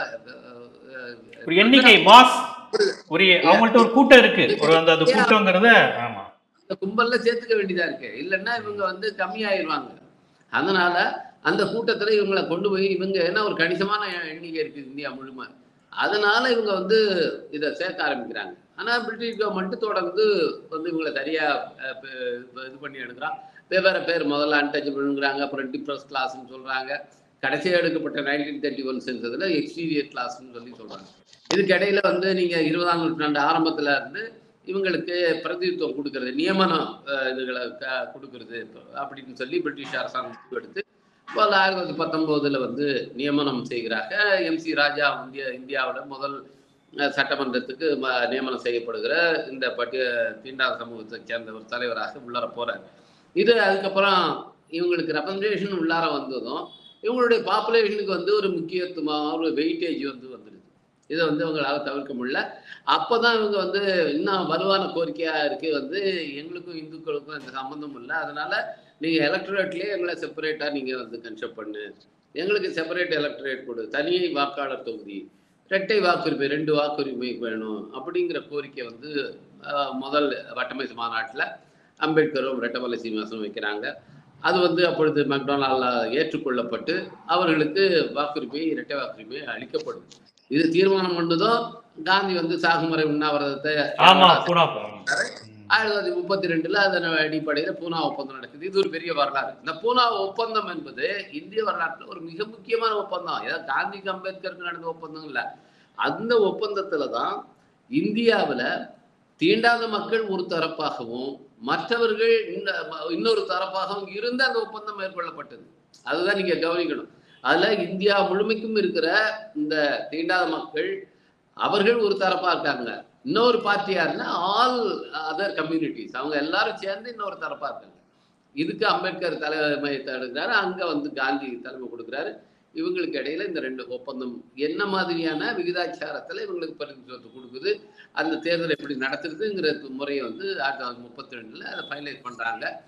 ஒரு எண்ணிக்கை மாஸ் ஒரு அவங்கள்ட்ட ஒரு கூட்டம் இருக்கு ஒரு அந்த அந்த கூட்டங்கிறத ஆமா அந்த கும்பல்ல சேர்த்துக்க வேண்டியதா இருக்கு இல்லைன்னா இவங்க வந்து கம்மியாயிருவாங்க அதனால அந்த கூட்டத்துல இவங்களை கொண்டு போய் இவங்க என்ன ஒரு கணிசமான எண்ணிக்கை இருக்கு இந்தியா முழுமை அதனால இவங்க வந்து இதை சேர்க்க ஆரம்பிக்கிறாங்க ஆனா பிரிட்டிஷ் கவர்மெண்ட் தொடர்ந்து வந்து இவங்களை சரியா அஹ், ப- ப- இது பண்ணி எடுக்கிறான் வெவ்வேறு பேர் முதல்ல அன்டச்சபிள்ங்கிறாங்க அப்புறம் டிப்ரஸ் கிளாஸ்ன்னு சொல்றாங்க கடைசியாக எடுக்கப்பட்ட நைன்டீன் தேர்ட்டி ஒன் சென்சதுல எக்ஸ்டீரியர் கிளாஸ்ன்னு சொல்லி சொல்றாங்க இதுக்கு இடையில வந்து நீங்க இருபதாம் நூற்றாண்டு ஆரம்பத்துல இருந்து இவங்களுக்கு பிரதிநிதித்துவம் கொடுக்கறது நியமனம் அஹ், இதுகளை க- கொடுக்கறது அப்படின்னு சொல்லி பிரிட்டிஷ் அரசாங்கம் முடிவு எடுத்து இப்போ ஆயிரத்தி தொள்ளாயிரத்தி பத்தொன்பதுல வந்து நியமனம் செய்கிறாங்க எம் சி ராஜா இந்திய இந்தியாவோட முதல் அஹ், சட்டமன்றத்துக்கு ம- நியமனம் செய்யப்படுகிற இந்த பட்டிய தீண்டாத சமூகத்தை சேர்ந்த ஒரு தலைவராக உள்ளார போறாரு இது அதுக்கப்புறம் இவங்களுக்கு ரெப்ரசன்டேஷன் உள்ளார வந்ததும் இவங்களுடைய பாப்புலேஷனுக்கு வந்து ஒரு முக்கியத்துவமாக ஒரு வெயிட்டேஜ் வந்து வந்துடுது இதை வந்து அவங்களால தவிர்க்க முடியல அப்போதான் இவங்க வந்து இன்னும் வலுவான கோரிக்கையா இருக்கு வந்து எங்களுக்கும் இந்துக்களுக்கும் இந்த சம்பந்தம் இல்லை அதனால நீங்க எலக்ட்ரேட்லயே எங்களை செப்பரேட்டா நீங்க வந்து கன்செப்ட் பண்ணு எங்களுக்கு செப்பரேட் எலக்ட்ரேட் கொடு தனியை வாக்காளர் தொகுதி இரட்டை வாக்குரிமை ரெண்டு வாக்குரிமை வேணும் அப்படிங்கிற கோரிக்கை வந்து ஆஹ், முதல் வட்டமேசு மாநாட்டில் அம்பேத்கரும் ரெட்டமலை சீனிவாசனும் வைக்கிறாங்க அது வந்து அப்பொழுது மெக்டொனால்ட்ல ஏற்றுக்கொள்ளப்பட்டு அவர்களுக்கு வாக்குரிமை இரட்டை வாக்குரிமை அளிக்கப்படுது இது தீர்மானம் பண்ணதும் காந்தி வந்து சாகுமுறை உண்ணாவிரதத்தை ஆமா பூனா ஆயிரத்தி தொள்ளாயிரத்தி முப்பத்தி ரெண்டுல அதன் அடிப்படையில பூனா ஒப்பந்தம் நடக்குது இது ஒரு பெரிய வரலாறு இந்த பூனா ஒப்பந்தம் என்பது இந்திய வரலாற்றுல ஒரு மிக முக்கியமான ஒப்பந்தம் ஏதாவது காந்திக்கு அம்பேத்கருக்கு நடந்த ஒப்பந்தம் இல்ல அந்த ஒப்பந்தத்துல தான் இந்தியாவுல தீண்டாத மக்கள் ஒரு தரப்பாகவும் மற்றவர்கள் இன்ன- இன்னொரு தரப்பாகவும் இருந்து அந்த ஒப்பந்தம் மேற்கொள்ளப்பட்டது அதுதான் நீங்க கவனிக்கணும் அதுல இந்தியா முழுமைக்கும் இருக்கிற இந்த தீண்டாத மக்கள் அவர்கள் ஒரு தரப்பா இருக்காங்க இன்னொரு பார்ட்டி யாருன்னா ஆல் அதர் கம்யூனிட்டிஸ் அவங்க எல்லாரும் சேர்ந்து இன்னொரு தரப்பா இருக்காங்க இதுக்கு அம்பேத்கர் தலைமையத்தை எடுக்கிறாரு அங்க வந்து காந்தி தலைமை கொடுக்குறாரு இவங்களுக்கு இடையில இந்த ரெண்டு ஒப்பந்தம் என்ன மாதிரியான விகிதாச்சாரத்துல இவங்களுக்கு பிரதிநிதித்துவத்தை கொடுக்குது அந்த தேர்தல் எப்படி நடத்துறதுங்கிற முறையை வந்து ஆயிரத்தி தொள்ளாயிரத்தி முப்பத்தி ரெண்டுல அதை ஃபைனலைஸ் பண்றாங்க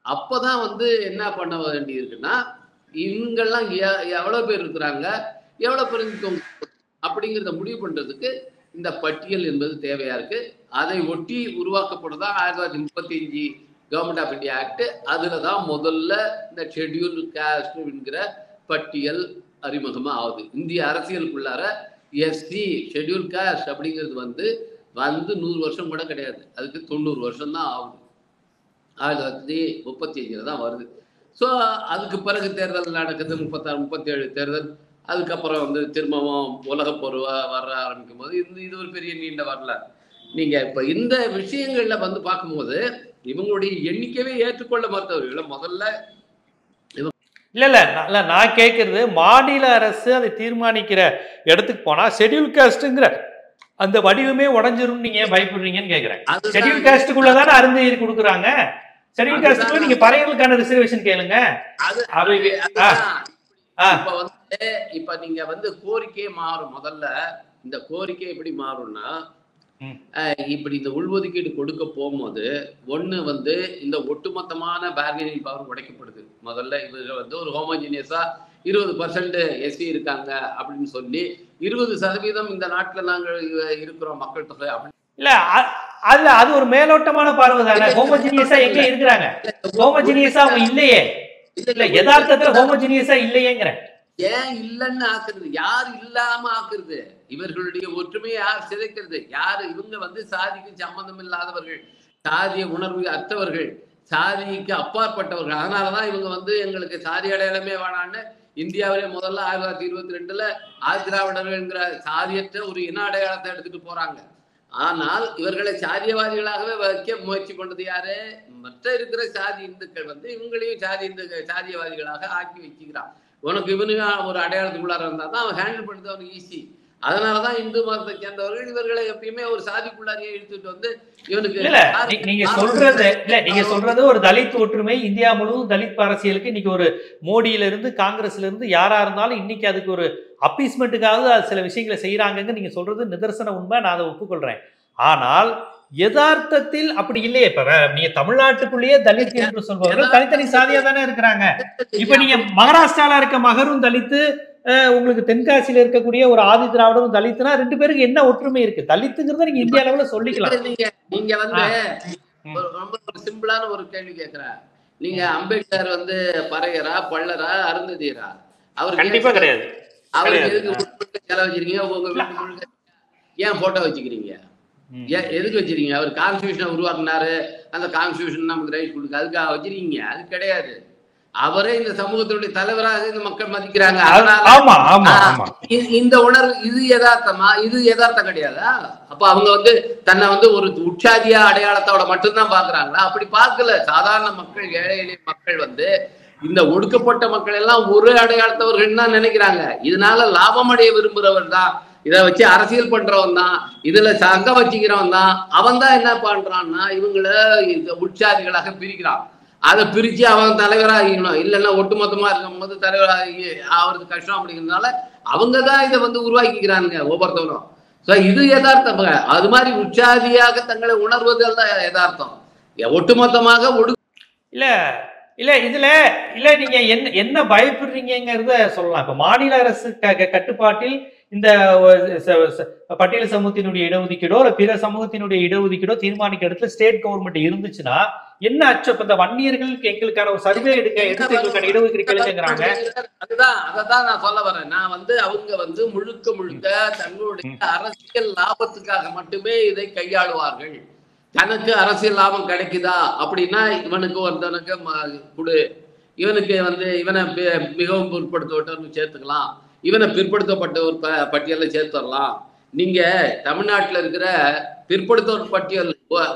அப்பதான் வந்து என்ன பண்ண வேண்டி இருக்குன்னா இவங்கெல்லாம் எ- எவ்வளவு பேர் இருக்கிறாங்க எவ்வளவு பேர் இருக்கவங்க அப்படிங்கிறத முடிவு பண்றதுக்கு இந்த பட்டியல் என்பது தேவையா இருக்கு அதை ஒட்டி உருவாக்கப்படுறதா ஆயிரத்தி தொள்ளாயிரத்தி முப்பத்தி அஞ்சு கவர்மெண்ட் ஆஃப் இந்தியா ஆக்ட் அதுல தான் முதல்ல இந்த ஷெட்யூல் காஸ்ட் என்கிற பட்டியல் அறிமுகமா ஆகுது இந்திய அரசியலுக்குள்ளார எஸ்சி ஷெட்யூல் காஸ்ட் அப்படிங்கிறது வந்து வந்து நூறு வருஷம் கூட கிடையாது அதுக்கு தொண்ணூறு வருஷம் தான் ஆகுது ஆயிரத்தி தொள்ளாயிரத்தி முப்பத்தி அஞ்சில் தான் வருது ஸோ அதுக்கு பிறகு தேர்தல் நடக்குது முப்பத்தாறு முப்பத்தேழு தேர்தல் அதுக்கப்புறம் வந்து திரும்பவும் உலகப் போர் வ- வர ஆரம்பிக்கும் போது இந்த இது ஒரு பெரிய நீண்ட வரலாறு நீங்க இப்ப இந்த விஷயங்கள்ல வந்து பார்க்கும்போது இவங்களுடைய எண்ணிக்கையே ஏற்றுக்கொள்ள மறுத்தவர்களை முதல்ல இல்ல இல்ல நான் இல்ல, நான் கேட்கறது மாநில அரசு அதை தீர்மானிக்கிற இடத்துக்கு போனா ஷெட்யூல் காஸ்ட்ங்கிற அந்த வடிவமே உடஞ்சிரும் நீங்க ஏன் பயப்படுறீங்கன்னு கேக்குறேன் அதுதான் ஷெட்யூல் காஸ்டுக்குள்ள தானே அருந்ததி கொடுக்குறாங்க ஷெட்யூல் காஸ்டுக்குள்ள நீங்க பறையர்களுக்கான ரிசர்வேஷன் கேளுங்க அது அவை- அதுதான். ஆ. இப்ப வந்து இப்ப நீங்க வந்து கோரிக்கையே மாறும் முதல்ல இந்த கோரிக்கை எப்படி மாறும்னா ம். அஹ், இப்படி இந்த உள்ஒதுக்கீடு கொடுக்க போகும்போது ஒண்ணு வந்து இந்த ஒட்டுமொத்தமான பார்கெனிங் பவர் உடைக்கப்படுது முதல்ல இவங்க வந்து ஒரு ஹோமோஜினியஸா இருபது பர்சன்ட் எஸ்சி இருக்காங்க அப்படின்னு சொல்லி இருபது சதவீதம் இந்த நாட்டுல நாங்கள் இருக்கிறோம் மக்கள் தொகை அப்படி இல்ல அ- அதுல அது ஒரு மேலோட்டமான பார்வை தானே ஹோமோஜினியஸா எங்க இருக்கிறாங்க ஹோமோஜினியஸா அவங்க இல்லையே இல்ல யதார்த்தத்துல ஹோமோஜினியஸா இல்லையேங்கிறேன் ஏன் இல்லைன்னு ஆக்குறது யார் இல்லாம ஆக்குறது இவர்களுடைய ஒற்றுமையை யார் சிதைக்கிறது யார் இவங்க வந்து சாதிக்கு சம்பந்தம் இல்லாதவர்கள் சாதிய உணர்வு அற்றவர்கள் சாதிக்கு அப்பாற்பட்டவர்கள் அதனாலதான் இவங்க வந்து எங்களுக்கு சாதி அடையாளமே வேணான்னு இந்தியாவிலே முதல்ல ஆயிரத்தி தொள்ளாயிரத்தி இருபத்தி ரெண்டுல ஆதிராவிடர்கள்ங்கிற சாதியற்ற ஒரு இன அடையாளத்தை எடுத்துட்டு போறாங்க ஆனால் இவர்களை சாதியவாதிகளாகவே வைக்க முயற்சி பண்ணது யாரு மற்ற இருக்கிற சாதி இந்துக்கள் வந்து இவங்களையும் சாதி இந்து சாதியவாதிகளாக ஆக்கி வச்சுக்கிறான் உனக்கு இவனுங்க ஒரு அடையாளத்துக்குள்ளார இருந்தா தான் அவன் ஹேண்டில் பண்ணுறது அவனுக்கு ஈஸி அதனாலதான் இந்து மதத்தை சேர்ந்தவர்கள் இவர்களை எப்பயுமே ஒரு சாதிக்குள்ளாரியே இழுத்துட்டு வந்து இவனுக்கு இல்ல நீ- நீங்க சொல்றது இல்ல நீங்க சொல்றது ஒரு தலித் ஒற்றுமை இந்தியா முழுவதும் தலித் அரசியலுக்கு இன்னைக்கு ஒரு மோடியில இருந்து காங்கிரஸ்ல இருந்து யாரா இருந்தாலும் இன்னைக்கு அதுக்கு ஒரு அப்பீஸ்மெண்ட்டுக்காவது அது சில விஷயங்களை செய்யறாங்கன்னு நீங்க சொல்றது நிதர்சன உண்மை நான் அதை ஒப்புக்கொள்றேன் ஆனால் யதார்த்தத்தில் அப்படி இல்லையே இப்ப வே- நீங்க தமிழ்நாட்டுக்குள்ளேயே தலித் என்று சொல்பவர்கள் தனித்தனி சாதியா தானே இருக்கிறாங்க இப்ப நீங்க மகாராஷ்டிரால இருக்க மகரும் தலித்து அஹ், உங்களுக்கு தென்காசியில இருக்கக்கூடிய ஒரு ஆதி திராவிடரும் தலித்துனா ரெண்டு பேருக்கு என்ன ஒற்றுமை இருக்கு தலித்துங்கிறத நீங்க இந்திய அளவுல சொல்லிக்கலாம் நீங்க நீங்க வந்து ம். ஒரு ரொம்ப ஒரு சிம்பிளான ஒரு கேள்வி கேக்குறேன் நீங்க அம்பேத்கர் வந்து பறையரா பள்ளரா அருந்ததியரா அவர் கண்டிப்பா கிடையாது அவருக்கு கிடையாது. எதுக்கு முழுக்க செலவு வச்சிருக்கீங்க உங்க வீட்டு முழுக்க ஏன் போட்டோ வச்சுக்கிறீங்க ம். ஏன் எதுக்கு வச்சிருக்கீங்க அவர் கான்ஸ்டியூஷனை உருவாக்குனாரு அந்த கான்ஸ்டியூஷன் நமக்கு ரைட் கொடுக்க அதுக்காக வச்சிருக்கீங்க அது கிடையாது அவரே இந்த சமூகத்தினுடைய தலைவராக இந்த மக்கள் மதிக்கிறாங்க அதனால ஆமா ஆமா ஆ, ஆமா இ- இந்த உணர்வு இது யதார்த்தமா இது யதார்த்தம் கிடையாதா அப்ப அவங்க வந்து தன்னை வந்து ஒரு உற்சாதியா அடையாளத்தோட மட்டும்தான் பாக்குறாங்களா அப்படி பார்க்கல சாதாரண மக்கள் ஏழை எளிய மக்கள் வந்து இந்த ஒடுக்கப்பட்ட மக்கள் எல்லாம் ஒரு அடையாளத்தவர்கள் தான் நினைக்கிறாங்க இதனால லாபம் அடைய விரும்புறவர் தான் இதை வச்சு அரசியல் பண்றவன் தான் இதுல சங்கம் வச்சுக்கிறவன் தான் அவன் தான் என்ன பண்றான்னா இவங்கள இந்த உற்சாதிகளாக பிரிக்கிறான் அதை பிரிச்சு அவன் தலைவராகிக்கணும் இல்லைன்னா ஒட்டுமொத்தமா இருக்கும் போது தலைவராகி ஆகிறது கஷ்டம் அப்படிங்கிறதுனால அவங்க தான் இதை வந்து உருவாக்கிக்கிறானுங்க ஒவ்வொருத்தவரும் ஸோ இது யதார்த்தம் அது மாதிரி உற்சாதியாக தங்களை உணர்வதெல்லாம் யதார்த்தம் ஒட்டுமொத்தமாக ஒடு இல்ல இல்ல இதுல இல்ல நீங்க என்ன என்ன பயப்படுறீங்கிறத சொல்லலாம் இப்ப மாநில அரசு க- க- கட்டுப்பாட்டில் இந்த ஒ- ச- ச- பட்டியல் சமூகத்தினுடைய இடஒதுக்கீடோ இல்ல பிற சமூகத்தினுடைய இடஒதுக்கீடோ தீர்மானிக்க இடத்துல ஸ்டேட் கவர்மெண்ட் இருந்துச்சுன்னா என்ன அச்சம் இப்ப இந்த வன்னியர்களுக்கு எங்களுக்கான ஒரு சர்வே எடுக்க எடுத்து எங்களுக்கான இடஒதுக்கீடு கேளுங்கிறாங்க அதுதான் அததான் நான் சொல்ல வரேன் நான் வந்து அவங்க வந்து முழுக்க முழுக்க தங்களுடைய அரசியல் லாபத்துக்காக மட்டுமே இதை கையாளுவார்கள் தனக்கு அரசியல் லாபம் கிடைக்குதா அப்படின்னா இவனுக்கு ஒருத்தனுக்கு ம- கொடு இவனுக்கு வந்து இவனை பி- மிகவும் பிற்படுத்தப்பட்டவனு சேர்த்துக்கலாம் இவனை பிற்படுத்தப்பட்ட ஒரு ப பட்டியலில் சேர்த்துடலாம் நீங்க தமிழ்நாட்டுல இருக்கிற பிற்படுத்தோர் பட்டியல்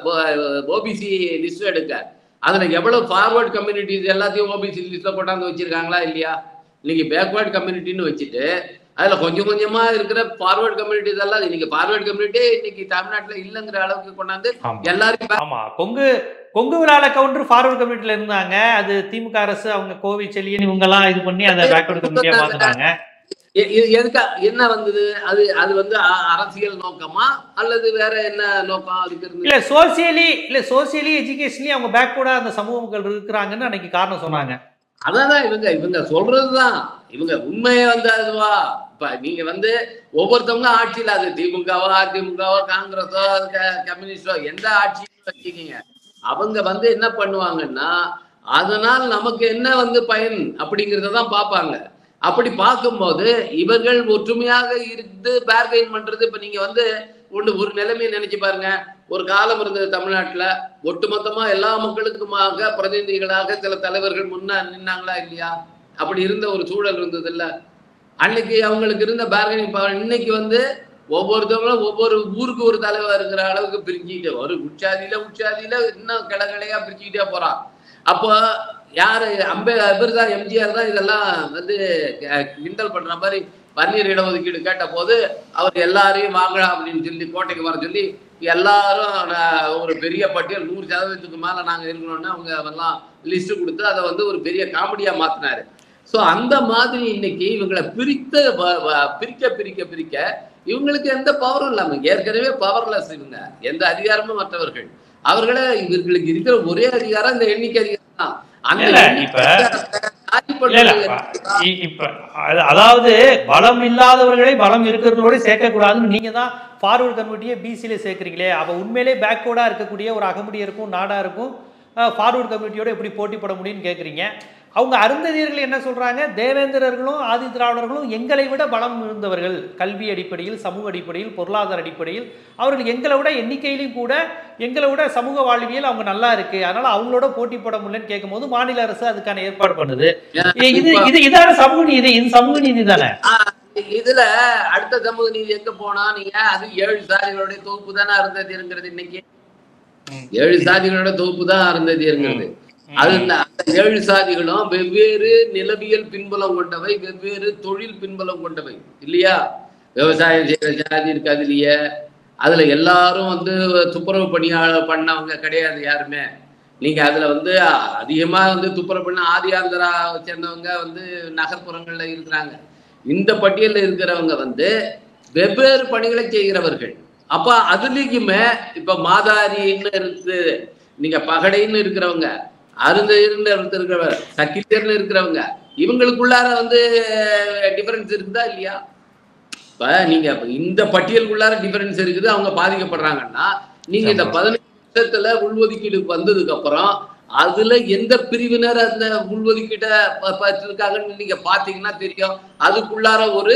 ஓபிசி லிஸ்ட் எடுக்க அதுல எவ்வளவு ஃபார்வர்ட் கம்யூனிட்டிஸ் எல்லாத்தையும் ஓபிசி லிஸ்ட்ல கொண்டாந்து வச்சிருக்காங்களா இல்லையா இன்னைக்கு பேக்வேர்ட் கம்யூனிட்டின்னு வச்சுட்டு அதுல கொஞ்சம் கொஞ்சமா இருக்கிற ஃபார்வர்ட் கம்யூனிட்டிஸ் எல்லாம் இன்னைக்கு ஃபார்வர்ட் கம்யூனிட்டி இன்னைக்கு தமிழ்நாட்டுல இல்லைங்கிற அளவுக்கு கொண்டாந்து ஆமா எல்லாரையும் back- ஆமா கொங்கு கொங்கு விழால கவுண்டர் ஃபார்வர்ட் கமிட்டில இருந்தாங்க அது திமுக அரசு அவங்க கோவை செல்லியன் இவங்க எல்லாம் இது பண்ணி அதை பேக்வர்டு கமிட்டியா மாத்தினாங்க எ- இது எதுக்கா என்ன வந்தது அது அது வந்து அ- அரசியல் நோக்கமா அல்லது வேற என்ன நோக்கம் அதுக்கு இருந்து இல்ல சோசியலி இல்ல சோசியலி எஜுகேஷன்லி அவங்க பேக்வர்டா அந்த சமூகங்கள் இருக்கிறாங்கன்னு அன்னைக்கு காரணம் சொன்னாங்க அதான் இவங்க இவங்க சொல்றதுதான் இவங்க உண்மையை வந்து அதுவா இப்ப நீங்க வந்து ஒவ்வொருத்தவங்க ஆட்சியில அது திமுகவோ அதிமுகவோ காங்கிரஸோ க- கம்யூனிஸ்டோ எந்த ஆட்சியும் வச்சுக்கீங்க அவங்க வந்து என்ன பண்ணுவாங்கன்னா அதனால் நமக்கு என்ன வந்து பயன் அப்படிங்கறத தான் பார்ப்பாங்க அப்படி பார்க்கும்போது இவர்கள் ஒற்றுமையாக இருந்து பேர்கைன் பண்றது இப்ப நீங்க வந்து ஒண்ணு ஒரு நிலைமையை நினைச்சு பாருங்க ஒரு காலம் இருந்தது தமிழ்நாட்டுல ஒட்டுமொத்தமா எல்லா மக்களுக்குமாக பிரதிநிதிகளாக சில தலைவர்கள் முன்ன நின்னாங்களா இல்லையா அப்படி இருந்த ஒரு சூழல் இருந்தது இல்ல அன்னைக்கு அவங்களுக்கு இருந்த பார்கனிங் பவர் இன்னைக்கு வந்து ஒவ்வொருத்தவங்களும் ஒவ்வொரு ஊருக்கு ஒரு தலைவர் இருக்கிற அளவுக்கு பிரிஞ்சுக்கிட்டு ஒரு உற்சாதியில உற்சாதியில இன்னும் கிளகலையா பிரிச்சுக்கிட்டே போறான் அப்போ யாரு அம்பே இவர் தான் எம்ஜிஆர் தான் இதெல்லாம் வந்து அஹ், கிண்டல் பண்ற மாதிரி பன்னீர் இடஒதுக்கீடு கேட்ட போது அவர் எல்லாரையும் வாங்கலாம் அப்படின்னு சொல்லி கோட்டைக்கு வர சொல்லி எல்லாரும் நான் ஒரு பெரிய பட்டியல் நூறு சதவீதத்துக்கு மேல நாங்க இருக்கணும்னு அவங்க எல்லாம் லிஸ்ட் கொடுத்து அதை வந்து ஒரு பெரிய காமெடியா மாத்தினாரு சோ அந்த மாதிரி இன்னைக்கு இவங்களை பிரித்த வ- வ- பிரிக்க பிரிக்க பிரிக்க இவங்களுக்கு எந்த பவரும் இல்லாம ஏற்கனவே பவர்லெஸ் இவங்க எந்த அதிகாரமும் மற்றவர்கள் அவர்களே இவர்களுக்கு இருக்கிற ஒரே அதிகாரம் இந்த எண்ணிக்கை அதிகாரம் தான் அந்த இல்ல, எண்ணிக்கை இப்ப- அதிகாரத்தை காலி இல்ல இல்ல பண்றது இ- இப்ப அது- அதாவது பலம் இல்லாதவர்களை பலம் இருக்கிறவங்களோட சேர்க்கக்கூடாதுன்னு நீங்க தான் ஃபார்வர்ட் கம்யூனிட்டியை பிசியில சேர்க்குறீங்களே அப்ப உண்மையிலே பேக்வர்டா இருக்கக்கூடிய ஒரு அகமுடியருக்கும் நாடா இருக்கும் ஃபார்வர்ட் கம்யூனிட்டியோட எப்படி போட்டி போட முடியும்னு கேட்குறீங்க அவங்க அருந்ததியர்கள் என்ன சொல்றாங்க தேவேந்திரர்களும் ஆதி திராவிடர்களும் எங்களை விட பலம் இருந்தவர்கள் கல்வி அடிப்படையில் சமூக அடிப்படையில் பொருளாதார அடிப்படையில் அவர்கள் எங்களை விட எண்ணிக்கையிலும் கூட எங்களை விட சமூக வாழ்வியல் அவங்க நல்லா இருக்கு அதனால அவங்களோட போட்டி போட முடியலன்னு கேட்கும்போது மாநில அரசு அதுக்கான ஏற்பாடு பண்ணுது ஏ, இது இது இதான சமூக நீதி இது சமூக நீதி தானே இதுல அடுத்த சமூக நீதி எங்க போனா நீங்க அது ஏழு சாதிகளுடைய தொகுப்பு தானே அருந்ததி இருக்கிறது இன்னைக்கு ம். ஏழு சாதிகளோட தொகுப்பு தான் அருந்ததி இருக்கிறது அது இந்த அந்த ஏழு சாதிகளும் வெவ்வேறு நிலவியல் பின்புலம் கொண்டவை வெவ்வேறு தொழில் பின்புலம் கொண்டவை இல்லையா விவசாயம் செய்யற ஜாதி இருக்கு அதுலயே அதுல எல்லாரும் வந்து துப்புரவு பணியாளர் பண்ணவங்க கிடையாது யாருமே நீங்க அதுல வந்து அதிகமா வந்து துப்புரவு பண்ண ஆதி ஆந்திரா சேர்ந்தவங்க வந்து நகர்ப்புறங்கள்ல இருக்கிறாங்க இந்த பட்டியல்ல இருக்கிறவங்க வந்து வெவ்வேறு பணிகளை செய்கிறவர்கள் அப்ப அதுலயுமே இப்ப மாதாரின்னு இருக்கு நீங்க பகடைன்னு இருக்கிறவங்க அருந்தயிர்னு இருக்கிறவங்க சக்கிலியர்னு இருக்கிறவங்க இவங்களுக்குள்ளார வந்து டிஃபரன்ஸ் இருக்குதா இல்லையா இப்ப நீங்க இப்ப இந்த பட்டியலுக்குள்ளார டிஃபரன்ஸ் இருக்குது அவங்க பாதிக்கப்படுறாங்கன்னா நீங்க இந்த ஆமா. பதினஞ்சு வருஷத்துல உள்ஒதுக்கீடு வந்ததுக்கு அப்புறம் அதுல எந்த பிரிவினர் அந்த உள்ஒதுக்கீட்ட ப- பெற்றிருக்காங்கன்னு நீங்க பாத்தீங்கன்னா தெரியும் அதுக்குள்ளார ஒரு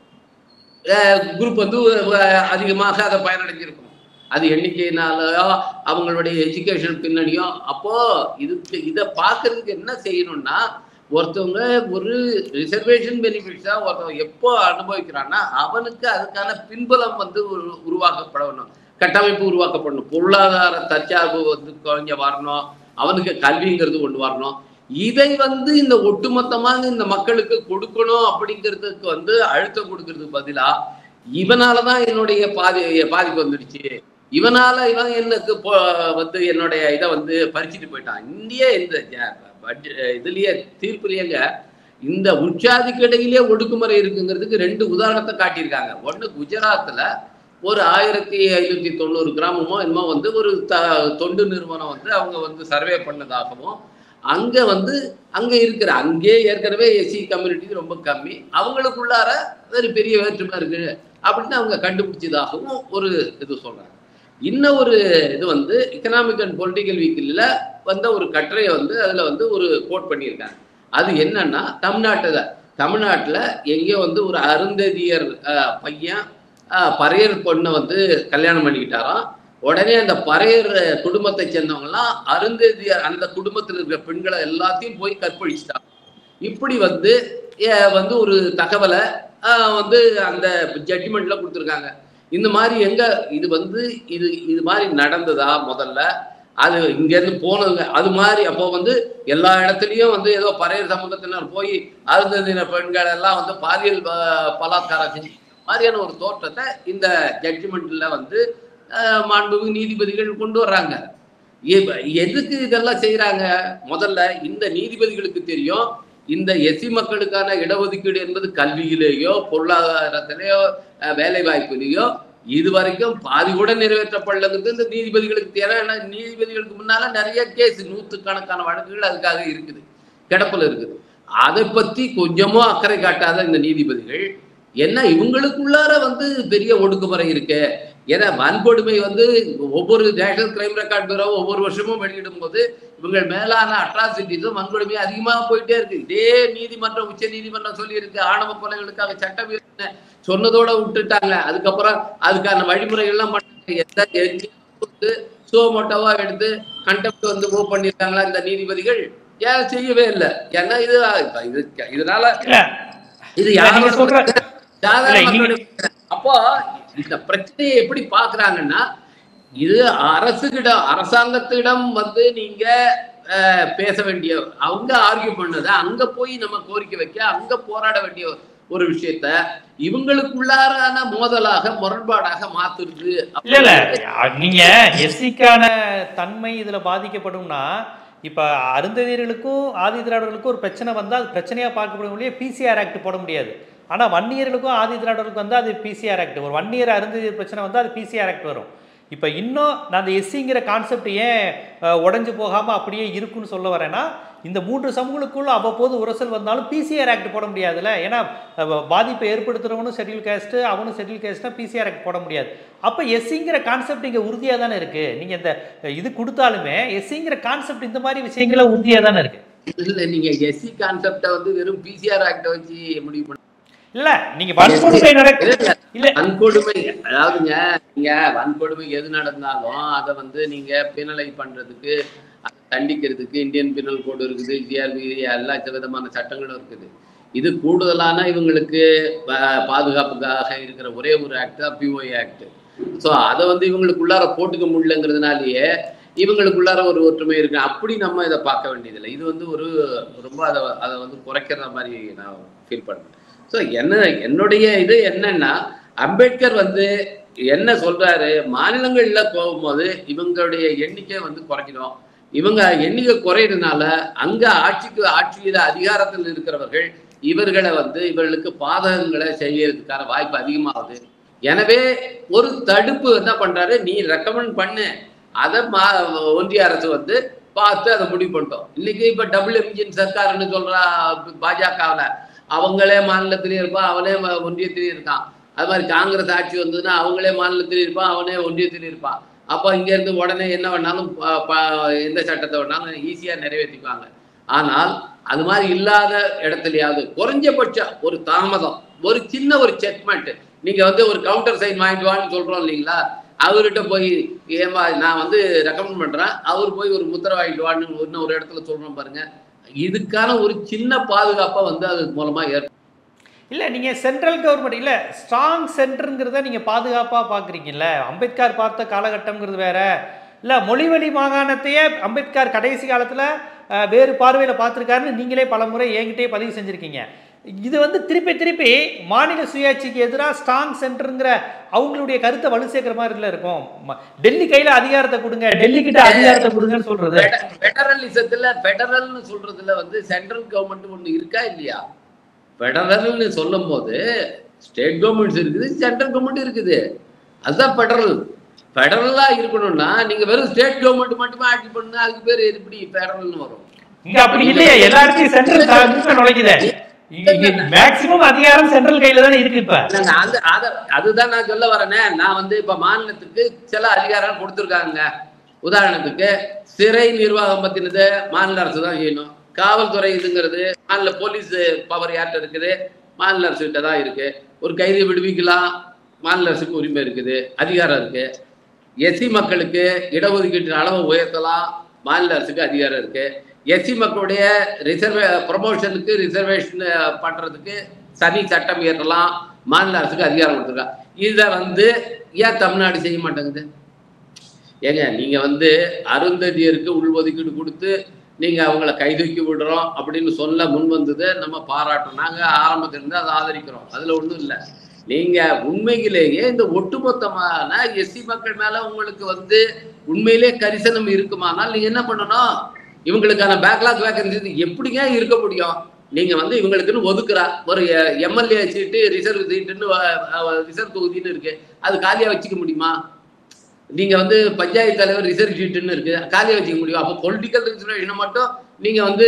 குரூப் வந்து அஹ், அதிகமாக அதை பயனடைஞ்சிருக்கும் அது எண்ணிக்கையினாலயோ அவங்களுடைய எஜுகேஷன் பின்னணியோ அப்போ இதுக்கு இதை பார்க்கறதுக்கு என்ன செய்யணும்னா ஒருத்தவங்க ஒரு ரிசர்வேஷன் பெனிஃபிட்ஸா ஒருத்தவங்க எப்போ அனுபவிக்கிறான்னா அவனுக்கு அதுக்கான பின்புலம் வந்து உரு- உருவாக்கப்படணும் கட்டமைப்பு உருவாக்கப்படணும் பொருளாதார தற்சார்பு வந்து கொஞ்சம் வரணும் அவனுக்கு கல்விங்கிறது ஒன்று வரணும் இதை வந்து இந்த ஒட்டுமொத்தமாக இந்த மக்களுக்கு கொடுக்கணும் அப்படிங்கிறதுக்கு வந்து அழுத்தம் கொடுக்கறதுக்கு பதிலா இவனாலதான் என்னுடைய பாதி பாதிப்பு வந்துடுச்சு இவனால இவன் எனக்கு போ- வந்து என்னுடைய இதை வந்து பறிச்சுட்டு போயிட்டான் இந்திய இந்த ஜ- பட்ஜெ- இதுலயே தீர்ப்புலயேங்க இந்த உற்சாதிக்கிடையிலே ஒடுக்குமுறை இருக்குங்கிறதுக்கு ரெண்டு உதாரணத்தை காட்டியிருக்காங்க ஒண்ணு குஜராத்ல ஒரு ஆயிரத்தி ஐநூத்தி தொண்ணூறு கிராமமோ என்னமோ வந்து ஒரு த தொண்டு நிறுவனம் வந்து அவங்க வந்து சர்வே பண்ணதாகவும் அங்க வந்து அங்க இருக்கிற அங்கே ஏற்கனவே எஸ்சி கம்யூனிட்டி ரொம்ப கம்மி அவங்களுக்குள்ளார ஒரு பெரிய வேற்றுமை இருக்கு அப்படின்னு அவங்க கண்டுபிடிச்சதாகவும் ஒரு இது சொல்றாங்க இன்னும் ஒரு இது வந்து எக்கனாமிக் அண்ட் பொலிட்டிக்கல் வீக்கில் வந்த ஒரு கட்டுரையை வந்து அதுல வந்து ஒரு கோட் பண்ணியிருக்காங்க அது என்னன்னா தமிழ்நாட்டுல தமிழ்நாட்டுல எங்கேயோ வந்து ஒரு அருந்ததியர் அஹ், பையன் அஹ், பறையர் பொண்ணை வந்து கல்யாணம் பண்ணிக்கிட்டாராம் உடனே அந்த பறையர் குடும்பத்தை சேர்ந்தவங்கலாம் அருந்ததியர் அந்த குடும்பத்தில் இருக்கிற பெண்களை எல்லாத்தையும் போய் கற்பழிச்சிட்டாங்க இப்படி வந்து அஹ், வந்து ஒரு தகவலை அஹ், வந்து அந்த ஜட்ஜ்மெண்ட்ல கொடுத்துருக்காங்க இந்த மாதிரி எங்க இது வந்து இது இது மாதிரி நடந்ததா முதல்ல அது இங்கேருந்து போனதுங்க அது மாதிரி அப்போ வந்து எல்லா இடத்துலையும் வந்து ஏதோ பறையர் சமூகத்தினர் போய் அருந்ததின பெண்கள் எல்லாம் வந்து பாலியல் ப- பலாத்காரம் செஞ்சு மாதிரியான ஒரு தோற்றத்தை இந்த ஜட்ஜ்மெண்ட்ல வந்து அஹ், மாண்புமிகு நீதிபதிகள் கொண்டு வர்றாங்க இப்ப எதுக்கு இதெல்லாம் செய்யறாங்க முதல்ல இந்த நீதிபதிகளுக்கு தெரியும் இந்த எஸ்சி மக்களுக்கான இடஒதுக்கீடு என்பது கல்வியிலேயோ பொருளாதாரத்திலேயோ அஹ், வேலை வாய்ப்பிலேயோ இது வரைக்கும் பாதி கூட நிறைவேற்றப்படலங்கிறது இந்த நீதிபதிகளுக்கு தேவை ஏன்னா நீதிபதிகளுக்கு முன்னால நிறைய கேஸ் நூற்றுக்கணக்கான வழக்குகள் அதுக்காக இருக்குது கிடப்பில் இருக்குது அதை பத்தி கொஞ்சமும் அக்கறை காட்டாத இந்த நீதிபதிகள் என்ன இவங்களுக்குள்ளார வந்து பெரிய ஒடுக்குமுறை இருக்கு ஏன்னா வன்கொடுமை வந்து ஒவ்வொரு நேஷனல் கிரைம் ரெக்கார்ட் பியூரோ ஒவ்வொரு வருஷமும் வெளியிடும் போது இவங்கள் மேலான அட்ராசிட்டிஸும் வன்கொடுமை அதிகமாக போயிட்டே இருக்கு இதே நீதிமன்றம் உச்ச நீதிமன்றம் சொல்லி இருக்கு ஆணவ கொலைகளுக்காக சட்டம் இருக்குன்னு சொன்னதோட விட்டுட்டாங்க அதுக்கப்புறம் அதுக்கான வழிமுறைகள்லாம் பண்ணாங்க எந்த எங்கேயும் சோமோட்டோவா எடுத்து கண்டெப்ட் வந்து மூவ் பண்ணிருக்காங்களா இந்த நீதிபதிகள் ஏன் செய்யவே இல்லை ஏன்னா இது இது இதனால இல்ல இது இல்ல, நீங்க யாரோட சொல்ற சாதாரண இல்ல, இங்க- மக்களுடைய பிரச்சனை. அப்போ இந்த பிரச்சனையை எப்படி பாக்குறாங்கன்னா இது அரசுகிடம் அரசாங்கத்திடம் வந்து நீங்க அஹ், பேச வேண்டிய அவங்க ஆர்கியூ பண்ணத அங்க போய் நம்ம கோரிக்கை வைக்க அங்க போராட வேண்டிய ஒரு விஷயத்த இவங்களுக்குள்ளாரான மோதலாக முரண்பாடாக மாத்துறது இல்ல இல்ல நீங்க எஸ்சிக்கான தன்மை இதுல பாதிக்கப்படும்னா இப்ப அருந்ததியர்களுக்கும் ஆதி திராவிடர்களுக்கும் ஒரு பிரச்சனை வந்தா அது பிரச்சனையா பார்க்கப்படும் இல்லையா பிசிஆர் ஆக்ட் போட முடியாது ஆனா வன்னியர்களுக்கும் ஆதி திராவிடர்களுக்கும் வந்தா அது பிசிஆர் ஆக்ட் ஒரு ஒன் இயர் அருந்ததியர் பிரச்சனை வந்தா அது பிசிஆர் ஆக்ட் வரும் இப்போ இன்னும் நான் அந்த எஸ்சிங்கிற கான்செப்ட் ஏன் அஹ், உடைஞ்சு போகாம அப்படியே இருக்குன்னு சொல்ல வரேன்னா இந்த மூன்று சமூகங்களுக்குள்ள அவ்வப்போது உரசல் வந்தாலும் பிசிஆர் ஆக்ட் போட முடியாதுல்ல ஏன்னா அஹ், பாதிப்பை ஏற்படுத்துறவனும் ஷெட்யூல் கேஸ்ட் அவனும் ஷெட்யூல் கேஸ்ட்னா பிசிஆர் ஆக்ட் போட முடியாது அப்போ எஸ்சிங்கிற கான்செப்ட் இங்கே உறுதியாக தானே இருக்கு நீங்க இந்த அஹ், இது கொடுத்தாலுமே எஸ்சிங்கிற கான்செப்ட் இந்த மாதிரி விஷயங்கள உறுதியாக தானே இருக்கு இல்ல நீங்க எஸ்சி கான்செப்ட வந்து வெறும் பிசிஆர் ஆக்ட வச்சு முடிவு பண்ண இல்ல நீங்க வன்கொடுமை நடக்கு இல்ல, இல்ல வன்கொடுமை அதாவதுங்க நீங்க வன்கொடுமை எது நடந்தாலும் அதை வந்து நீங்க பினலை பண்றதுக்கு அதை தண்டிக்கிறதுக்கு இந்தியன் பினல் கோடு இருக்குது ஜிஆர்பி எல்லா விதமான சட்டங்களும் இருக்குது இது கூடுதலான இவங்களுக்கு பா- பாதுகாப்புக்காக இருக்கிற ஒரே ஒரு ஆக்ட் தான் பிஓஐ ஆக்ட் ஸோ அதை வந்து இவங்களுக்குள்ளார போட்டுக்க முடியலங்கிறதுனாலயே இவங்களுக்குள்ளார ஒரு ஒற்றுமை இருக்கு அப்படி நம்ம இதை பார்க்க வேண்டியதில்லை இது வந்து ஒரு ரொம்ப அதை அதை வந்து குறைக்கிற மாதிரி நான் ஃபீல் பண்ணுறேன் ஸோ என்ன என்னுடைய இது என்னன்னா அம்பேத்கர் வந்து என்ன சொல்றாரு மாநிலங்கள்ல போகும்போது இவங்களுடைய எண்ணிக்கை வந்து குறைக்கணும் இவங்க எண்ணிக்கை குறையிறதுனால அங்க ஆட்சிக்கு ஆட்சியில அதிகாரத்தில் இருக்கிறவர்கள் இவர்களை வந்து இவர்களுக்கு பாதகங்களை செய்யறதுக்கான வாய்ப்பு அதிகமாகுது எனவே ஒரு தடுப்பு என்ன பண்றாரு நீ ரெக்கமெண்ட் பண்ணு அதை மா ஒன்றிய அரசு வந்து பார்த்து அதை முடிவு பண்ணிட்டோம் இன்னைக்கு இப்ப டபுள் என்ஜின் சர்க்கார்னு சொல்றா பாஜகவில் அவங்களே மாநிலத்திலயும் இருப்பான் அவனே ம- ஒன்றியத்திலயும் இருக்கான் அது மாதிரி காங்கிரஸ் ஆட்சி வந்ததுன்னா அவங்களே மாநிலத்திலயும் இருப்பான் அவனே ஒன்றியத்திலயும் இருப்பான் அப்போ இங்க இருந்து உடனே என்ன வேணாலும் ப- ப- எந்த சட்டத்தை வேணாலும் ஈஸியா நிறைவேற்றிக்குவாங்க ஆனால் அது மாதிரி இல்லாத இடத்துலயாவது குறைஞ்சபட்சம் ஒரு தாமதம் ஒரு சின்ன ஒரு செக்மெண்ட் நீங்க வந்து ஒரு கவுண்டர் சைன் வாங்கிட்டு வான்னு சொல்றோம் இல்லைங்களா அவர்கிட்ட போய் ஏமா நான் வந்து ரெக்கமெண்ட் பண்றேன் அவர் போய் ஒரு முத்திரை வாங்கிட்டு வான்னு இன்னும் ஒரு இடத்துல சொல்றோம் பாருங்க இதுக்கான ஒரு சின்ன பாதுகாப்பை வந்து அது மூலமா ஏற்படும் இல்ல நீங்க சென்ட்ரல் கவர்மெண்ட் இல்ல ஸ்ட்ராங் சென்டருங்கிறத நீங்க பாதுகாப்பா பாக்குறீங்கல்ல அம்பேத்கர் பார்த்த காலகட்டம்ங்கிறது வேற இல்ல மொழிவழி மாகாணத்தையே அம்பேத்கர் கடைசி காலத்துல அஹ், வேறு பார்வையில பார்த்திருக்காருன்னு நீங்களே பலமுறை என்கிட்டயே பதிவு செஞ்சிருக்கீங்க இது வந்து திருப்பி திருப்பி மாநில சுயாட்சிக்கு எதிராக ஸ்ட்ராங் சென்டருங்கிற அவங்களுடைய கருத்தை வலு சேர்க்கிற மாதிரி இருக்கும் ம- டெல்லி கையில அதிகாரத்தை கொடுங்க டெல்லி கிட்ட அதிகாரத்தை கொடுங்கன்னு சொல்றது ஃபெடரலிசத்துல ஃபெடரல்னு சொல்றதுல வந்து சென்ட்ரல் கவர்மெண்ட் ஒண்ணு இருக்கா இல்லையா ஃபெடரல்னு சொல்லும் போது ஸ்டேட் கவர்மெண்ட்ஸ் இருக்குது சென்ட்ரல் கவர்மெண்ட் இருக்குது அதுதான் ஃபெடரல் ஃபெடரலா இருக்கணும்னா நீங்க வெறும் ஸ்டேட் கவர்மெண்ட் மட்டுமே ஆட்சி பண்ணுங்க அதுக்கு பேர் எப்படி ஃபெடரல்னு வரும் இங்க அப்படி இல்லையே எல்லாத்தையும் சென்ட்ரல் நுழைக்குதே மேக்சிமம் அதிகாரம் சென்ட்ரல் கையில தானே இருக்கு இப்ப இல்லைங்க, அந்த அத- அதுதான் நான் சொல்ல வரேனே நான் வந்து இப்ப மாநிலத்துக்கு சில அதிகாரம் கொடுத்துருக்காங்க உதாரணத்துக்கு சிறை நிர்வாகம் பத்தினது மாநில அரசு தான் செய்யணும் காவல்துறை இதுங்கிறது மாநில போலீஸ் பவர் யார்கிட்ட இருக்குது மாநில அரசு கிட்ட தான் இருக்கு ஒரு கைதி விடுவிக்கலாம் மாநில அரசுக்கு உரிமை இருக்குது அதிகாரம் இருக்கு எஸ்சி மக்களுக்கு இடஒதுக்கீட்டு அளவை உயர்த்தலாம் மாநில அரசுக்கு அதிகாரம் இருக்கு எஸ்சி மக்களுடைய ரிசர்வே ப்ரொமோஷனுக்கு ரிசர்வேஷன் பண்றதுக்கு தனி சட்டம் இயற்றலாம் மாநில அரசுக்கு அதிகாரம் கொடுத்துருக்காங்க இதை வந்து ஏன் தமிழ்நாடு செய்ய மாட்டேங்குது ஏங்க நீங்க வந்து அருந்ததியருக்கு உள்ஒதுக்கீடு கொடுத்து நீங்க அவங்கள கைதூக்கி விடுறோம் அப்படின்னு சொல்ல முன் வந்ததை நம்ம பாராட்டுறோம் நாங்க ஆரம்பத்துல இருந்து அதை ஆதரிக்கிறோம் அதுல ஒண்ணும் இல்லை நீங்க உண்மையிலேயே இந்த ஒட்டுமொத்தமான எஸ்சி மக்கள் மேல உங்களுக்கு வந்து உண்மையிலே கரிசனம் இருக்குமானால் நீங்க என்ன பண்ணணும் இவங்களுக்கான பேக்லாக் வேகன்சி எப்படிங்க இருக்க முடியும் நீங்க வந்து இவங்களுக்குன்னு ஒதுக்குறா ஒரு எம்எல்ஏ சீட்டு ரிசர்வ் சீட்டுன்னு ரிசர்வ் தொகுதின்னு இருக்கு அது காலியா வச்சுக்க முடியுமா நீங்க வந்து பஞ்சாயத்து தலைவர் ரிசர்வ் சீட்டுன்னு இருக்கு காலியா வச்சுக்க முடியும் அப்போ பொலிட்டிக்கல் ரிசர்வேஷனை மட்டும் நீங்க வந்து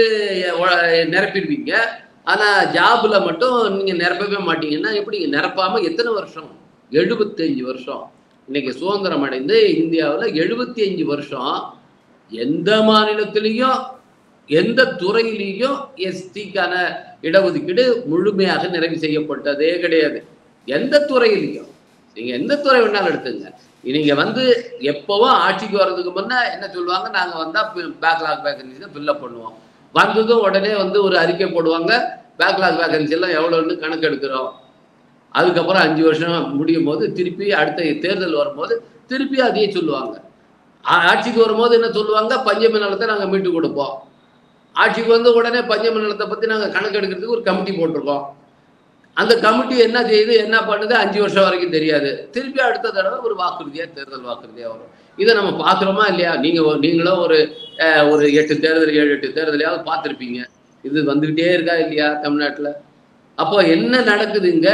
ஒ- நிரப்பிடுவீங்க ஆனா ஜாப்ல மட்டும் நீங்க நிரப்பவே மாட்டீங்கன்னா எப்படி நிரப்பாம எத்தனை வருஷம் எழுபத்தஞ்சு வருஷம் இன்னைக்கு சுதந்திரம் அடைந்து இந்தியாவுல எழுபத்தி அஞ்சு வருஷம் எந்த மாநிலத்திலையும் எந்த துறையிலையும் எஸ்டிக்கான இடஒதுக்கீடு முழுமையாக நிறைவு செய்யப்பட்டதே கிடையாது எந்த துறையிலையும் நீங்க எந்த துறை வேணாலும் எடுத்துங்க நீங்க வந்து எப்பவும் ஆட்சிக்கு வர்றதுக்கு முன்ன என்ன சொல்லுவாங்க நாங்க வந்தா பேக்லாக் வேகன்சி ஃபில்அப் பண்ணுவோம் வந்ததும் உடனே வந்து ஒரு அறிக்கை போடுவாங்க பேக்லாக் வேகன்சி எல்லாம் எவ்வளோன்னு கணக்கு எடுக்கிறோம் அதுக்கப்புறம் அஞ்சு வருஷம் முடியும் போது திருப்பி அடுத்த தேர்தல் வரும்போது திருப்பி அதையே சொல்லுவாங்க ஆ- ஆட்சிக்கு வரும்போது என்ன சொல்லுவாங்க பஞ்சம நிலத்தை நாங்கள் மீட்டு கொடுப்போம் ஆட்சிக்கு வந்து உடனே பஞ்சம நிலத்தை பற்றி நாங்கள் கணக்கு எடுக்கிறதுக்கு ஒரு கமிட்டி போட்டிருக்கோம் அந்த கமிட்டி என்ன செய்யுது என்ன பண்ணுது அஞ்சு வருஷம் வரைக்கும் தெரியாது திருப்பி அடுத்த தடவை ஒரு வாக்குறுதியா தேர்தல் வாக்குறுதியா வரும் இதை நம்ம பார்க்குறோமா இல்லையா நீங்க ஒரு- நீங்களும் ஒரு அஹ், ஒரு எட்டு தேர்தல் ஏழு எட்டு தேர்தலையாவது பார்த்துருப்பீங்க இது வந்துகிட்டே இருக்கா இல்லையா தமிழ்நாட்டுல அப்போ என்ன நடக்குதுங்க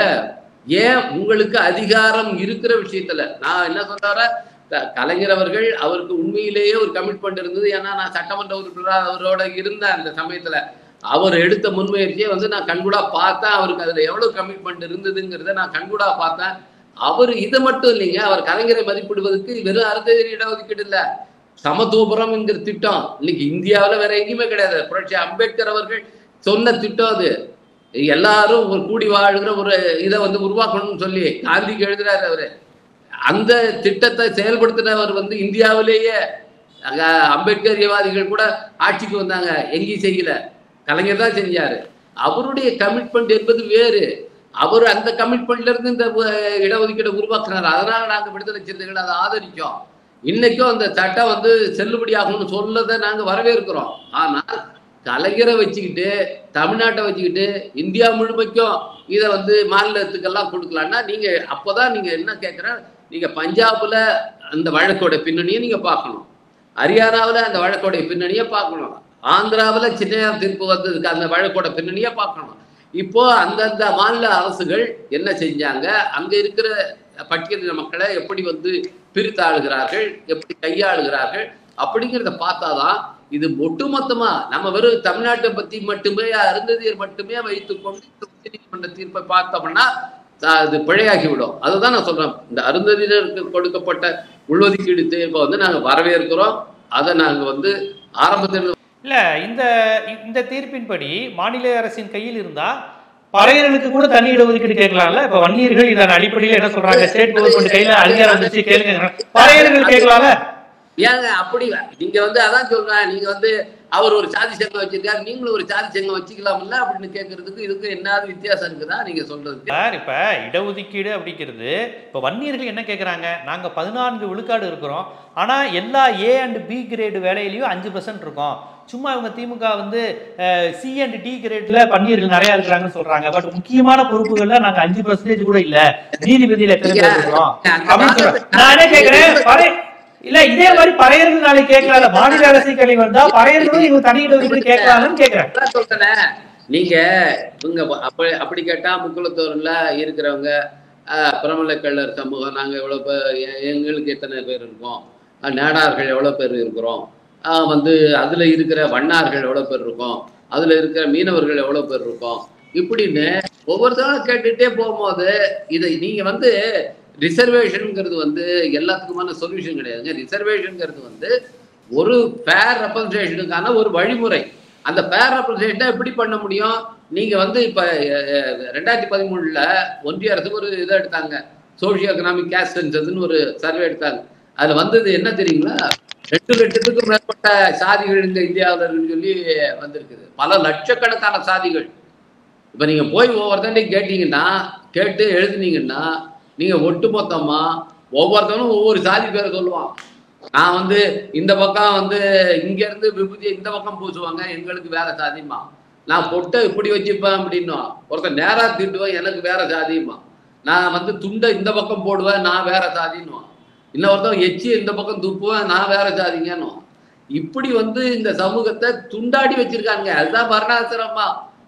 ஏன் உங்களுக்கு அதிகாரம் இருக்கிற விஷயத்துல நான் என்ன சொல்றார கலைஞர் அவர்கள் அவருக்கு உண்மையிலேயே ஒரு கமிட்மெண்ட் இருந்தது ஏன்னா நான் சட்டமன்ற உறுப்பினராக அவரோட இருந்தேன் அந்த சமயத்துல அவர் எடுத்த முன்முயற்சியை வந்து நான் கண்கூடா பார்த்தேன் அவருக்கு அதுல எவ்வளவு கமிட்மெண்ட் இருந்ததுங்கிறத நான் கண்கூடா பார்த்தேன் அவர் இது மட்டும் இல்லைங்க அவர் கலைஞரை மதிப்பிடுவதற்கு வெறும் அறுபது இடஒதுக்கீடு இல்ல சமத்துவபுரம் என்கிற திட்டம் இன்னைக்கு இந்தியாவுல வேற எங்கேயுமே கிடையாது புரட்சி அம்பேத்கர் அவர்கள் சொன்ன திட்டம் அது எல்லாரும் ஒரு கூடி வாழ்கிற ஒரு இதை வந்து உருவாக்கணும்னு சொல்லி காந்திக்கு எழுதுறாரு அவரு அந்த திட்டத்தை செயல்படுத்தினவர் வந்து இந்தியாவிலேயே அங்க அம்பேத்கரியவாதிகள் கூட ஆட்சிக்கு வந்தாங்க எங்கேயும் செய்யல கலைஞர் தான் செஞ்சாரு அவருடைய கமிட்மெண்ட் என்பது வேறு அவர் அந்த கமிட்மெண்ட்ல இருந்து இந்த அஹ், இடஒதுக்கீடை உருவாக்குனார் அதனால நாங்க விடுதலை சிறுத்தைகள் அதை ஆதரிச்சோம் இன்னைக்கும் அந்த சட்டம் வந்து செல்லுபடியாகும்னு சொல்லதை நாங்க வரவேற்கிறோம் ஆனால் கலைஞரை வச்சுக்கிட்டு தமிழ்நாட்டை வச்சுக்கிட்டு இந்தியா முழுமைக்கும் இதை வந்து மாநிலத்துக்கெல்லாம் கொடுக்கலான்னா நீங்க அப்போதான் நீங்க என்ன கேட்குற நீங்க பஞ்சாப்ல அந்த வழக்கோட பின்னணியை நீங்க பார்க்கணும் ஹரியானாவில் அந்த வழக்கோடைய பின்னணியை பார்க்கணும் ஆந்திராவில் சின்ன தீர்ப்பு வந்ததுக்கு அந்த வழக்கோட பின்னணியை பார்க்கணும் இப்போ அந்தந்த மாநில அரசுகள் என்ன செஞ்சாங்க அங்க இருக்கிற பட்டியலின மக்களை எப்படி வந்து பிரித்தாளுகிறார்கள் எப்படி கையாளுகிறார்கள் அப்படிங்கிறத பார்த்தாதான் இது ஒட்டுமொத்தமா நம்ம வெறும் தமிழ்நாட்டை பத்தி மட்டுமே அருந்ததியர் மட்டுமே வைத்துக்கொண்டு இந்த உச்சநீதிமன்ற தீர்ப்பை பார்த்தோம்னா அஹ் அது பிழையாகிவிடும் அதுதான் நான் சொல்றேன் இந்த அருந்ததியருக்கு கொடுக்கப்பட்ட உள்ஒதுக்கீடு தீர்ப்பை வந்து நாங்க வரவேற்கிறோம் அதை நாங்க வந்து ஆரம்பத்தில் இல்ல இந்த இந்த தீர்ப்பின்படி மாநில அரசின் கையில் இருந்தா பறையர்களுக்கு கூட தனி இடஒதுக்கீடு கேட்கலாம்ல இப்ப வன்னியர்கள் இதன் அடிப்படையில் என்ன சொல்றாங்க ஸ்டேட் கவர்மெண்ட் கையில அதிகாரம் வந்துச்சு கேளுங்க பறையர்கள் கேட்கலாம்ல ஏங்க அப்படி நீங்க வந்து அதான் சொல்றேன் நீங்க வந்து அவர் ஒரு சாதி சங்கம் வச்சிருக்காரு நீங்களும் ஒரு சாதி சங்கம் வச்சுக்கலாம்ல அப்படின்னு கேட்கறதுக்கு இதுக்கு என்னது வித்தியாசம் இருக்குதா நீங்க சொல்றதுக்கு சார் இப்ப இடஒதுக்கீடு அப்படிங்கிறது இப்ப வன்னியர்கள் என்ன கேட்குறாங்க நாங்க பதினான்கு விழுக்காடு இருக்கிறோம் ஆனா எல்லா ஏ அண்ட் பி கிரேடு வேலையிலயும் அஞ்சு பர்சன்ட் இருக்கோம் சும்மா இவங்க திமுக வந்து சி அண்ட் டி கிரேட்ல வன்னியர்கள் நிறைய இருக்கிறாங்கன்னு சொல்றாங்க பட் முக்கியமான பொறுப்புகள்ல நாங்க அஞ்சு பர்சன்டேஜ் கூட இல்ல நீதிபதியில எத்தனை பேர் இருக்கிறோம் அப்படின்னு சொல்றேன். நான் என்ன கேட்கிறேன் பறை இல்ல இதே மாதிரி பறையர்கள் நாளைக்கு கேட்கலாம் மாநில அரசு கல்வி வந்தா பறையர்களும் இவங்க தனி இடஒதுக்கீடு கேட்கலாம்னு கேட்கிறேன் அதான் சொல்றேனே நீங்க இவங்க அப்படி அப்படி கேட்டா முக்குளத்தூர்ல இருக்கிறவங்க ஆஹ், பிரமல கள்ளர் சமூகம் நாங்க எவ்வளவு பேர் எ- எங்களுக்கு எத்தனை பேர் இருக்கோம் ஆஹ், நாடார்கள் எவ்வளவு பேர் இருக்கிறோம் ஆஹ், வந்து அதுல இருக்கிற வண்ணார்கள் எவ்வளவு பேர் இருக்கோம் அதுல இருக்கிற மீனவர்கள் எவ்வளவு பேர் இருக்கோம் இப்படின்னு ஒவ்வொருத்தரும் கேட்டுட்டே போகும்போது இதை நீங்க வந்து ரிசர்வேஷனுங்கிறது வந்து எல்லாத்துக்குமான சொல்யூஷன் கிடையாதுங்க ரிசர்வேஷனுங்கிறது வந்து ஒரு ஃபேர் ரெப்ரசன்டேஷனுக்கான ஒரு வழிமுறை அந்த ஃபேர் ரெப்ரசன்டேஷனை எப்படி பண்ண முடியும் நீங்க வந்து இப்ப அஹ், ரெண்டாயிரத்தி பதிமூணுல ஒன்றிய அரசுக்கு ஒரு இதை எடுத்தாங்க சோஷியோ எக்கனாமிக் கேஸ்ட் சென்சஸ்ன்னு ஒரு சர்வே எடுத்தாங்க அதுல வந்தது என்ன தெரியுங்களா ரெண்டு லட்சத்துக்கும் மேற்பட்ட சாதிகள் இந்த இந்தியாவில் இருக்குன்னு சொல்லி வந்திருக்குது பல லட்சக்கணக்கான சாதிகள் இப்ப நீங்க போய் ஒவ்வொருத்தண்டையும் கேட்டீங்கன்னா கேட்டு எழுதுனீங்கன்னா நீங்க ஒட்டுமொத்தமா ஒவ்வொருத்தனும் ஒவ்வொரு சாதி பேரை சொல்லுவான் நான் வந்து இந்த பக்கம் வந்து இங்க இருந்து விபூதியை இந்த பக்கம் பூசுவாங்க எங்களுக்கு வேற சாதிமா நான் பொட்டை இப்படி வச்சுப்பேன் அப்படின்னும் ஒருத்தன் நேரா திட்டுவேன் எனக்கு வேற சாதியுமா நான் வந்து துண்டை இந்த பக்கம் போடுவேன் நான் வேற சாதின்னுவான் இன்னொருத்தன் எச்சி இந்த பக்கம் துப்புவேன் நான் வேற சாதிங்கன்னும் இப்படி வந்து இந்த சமூகத்தை துண்டாடி வச்சிருக்காங்க அதுதான் வர்ணாசிரமா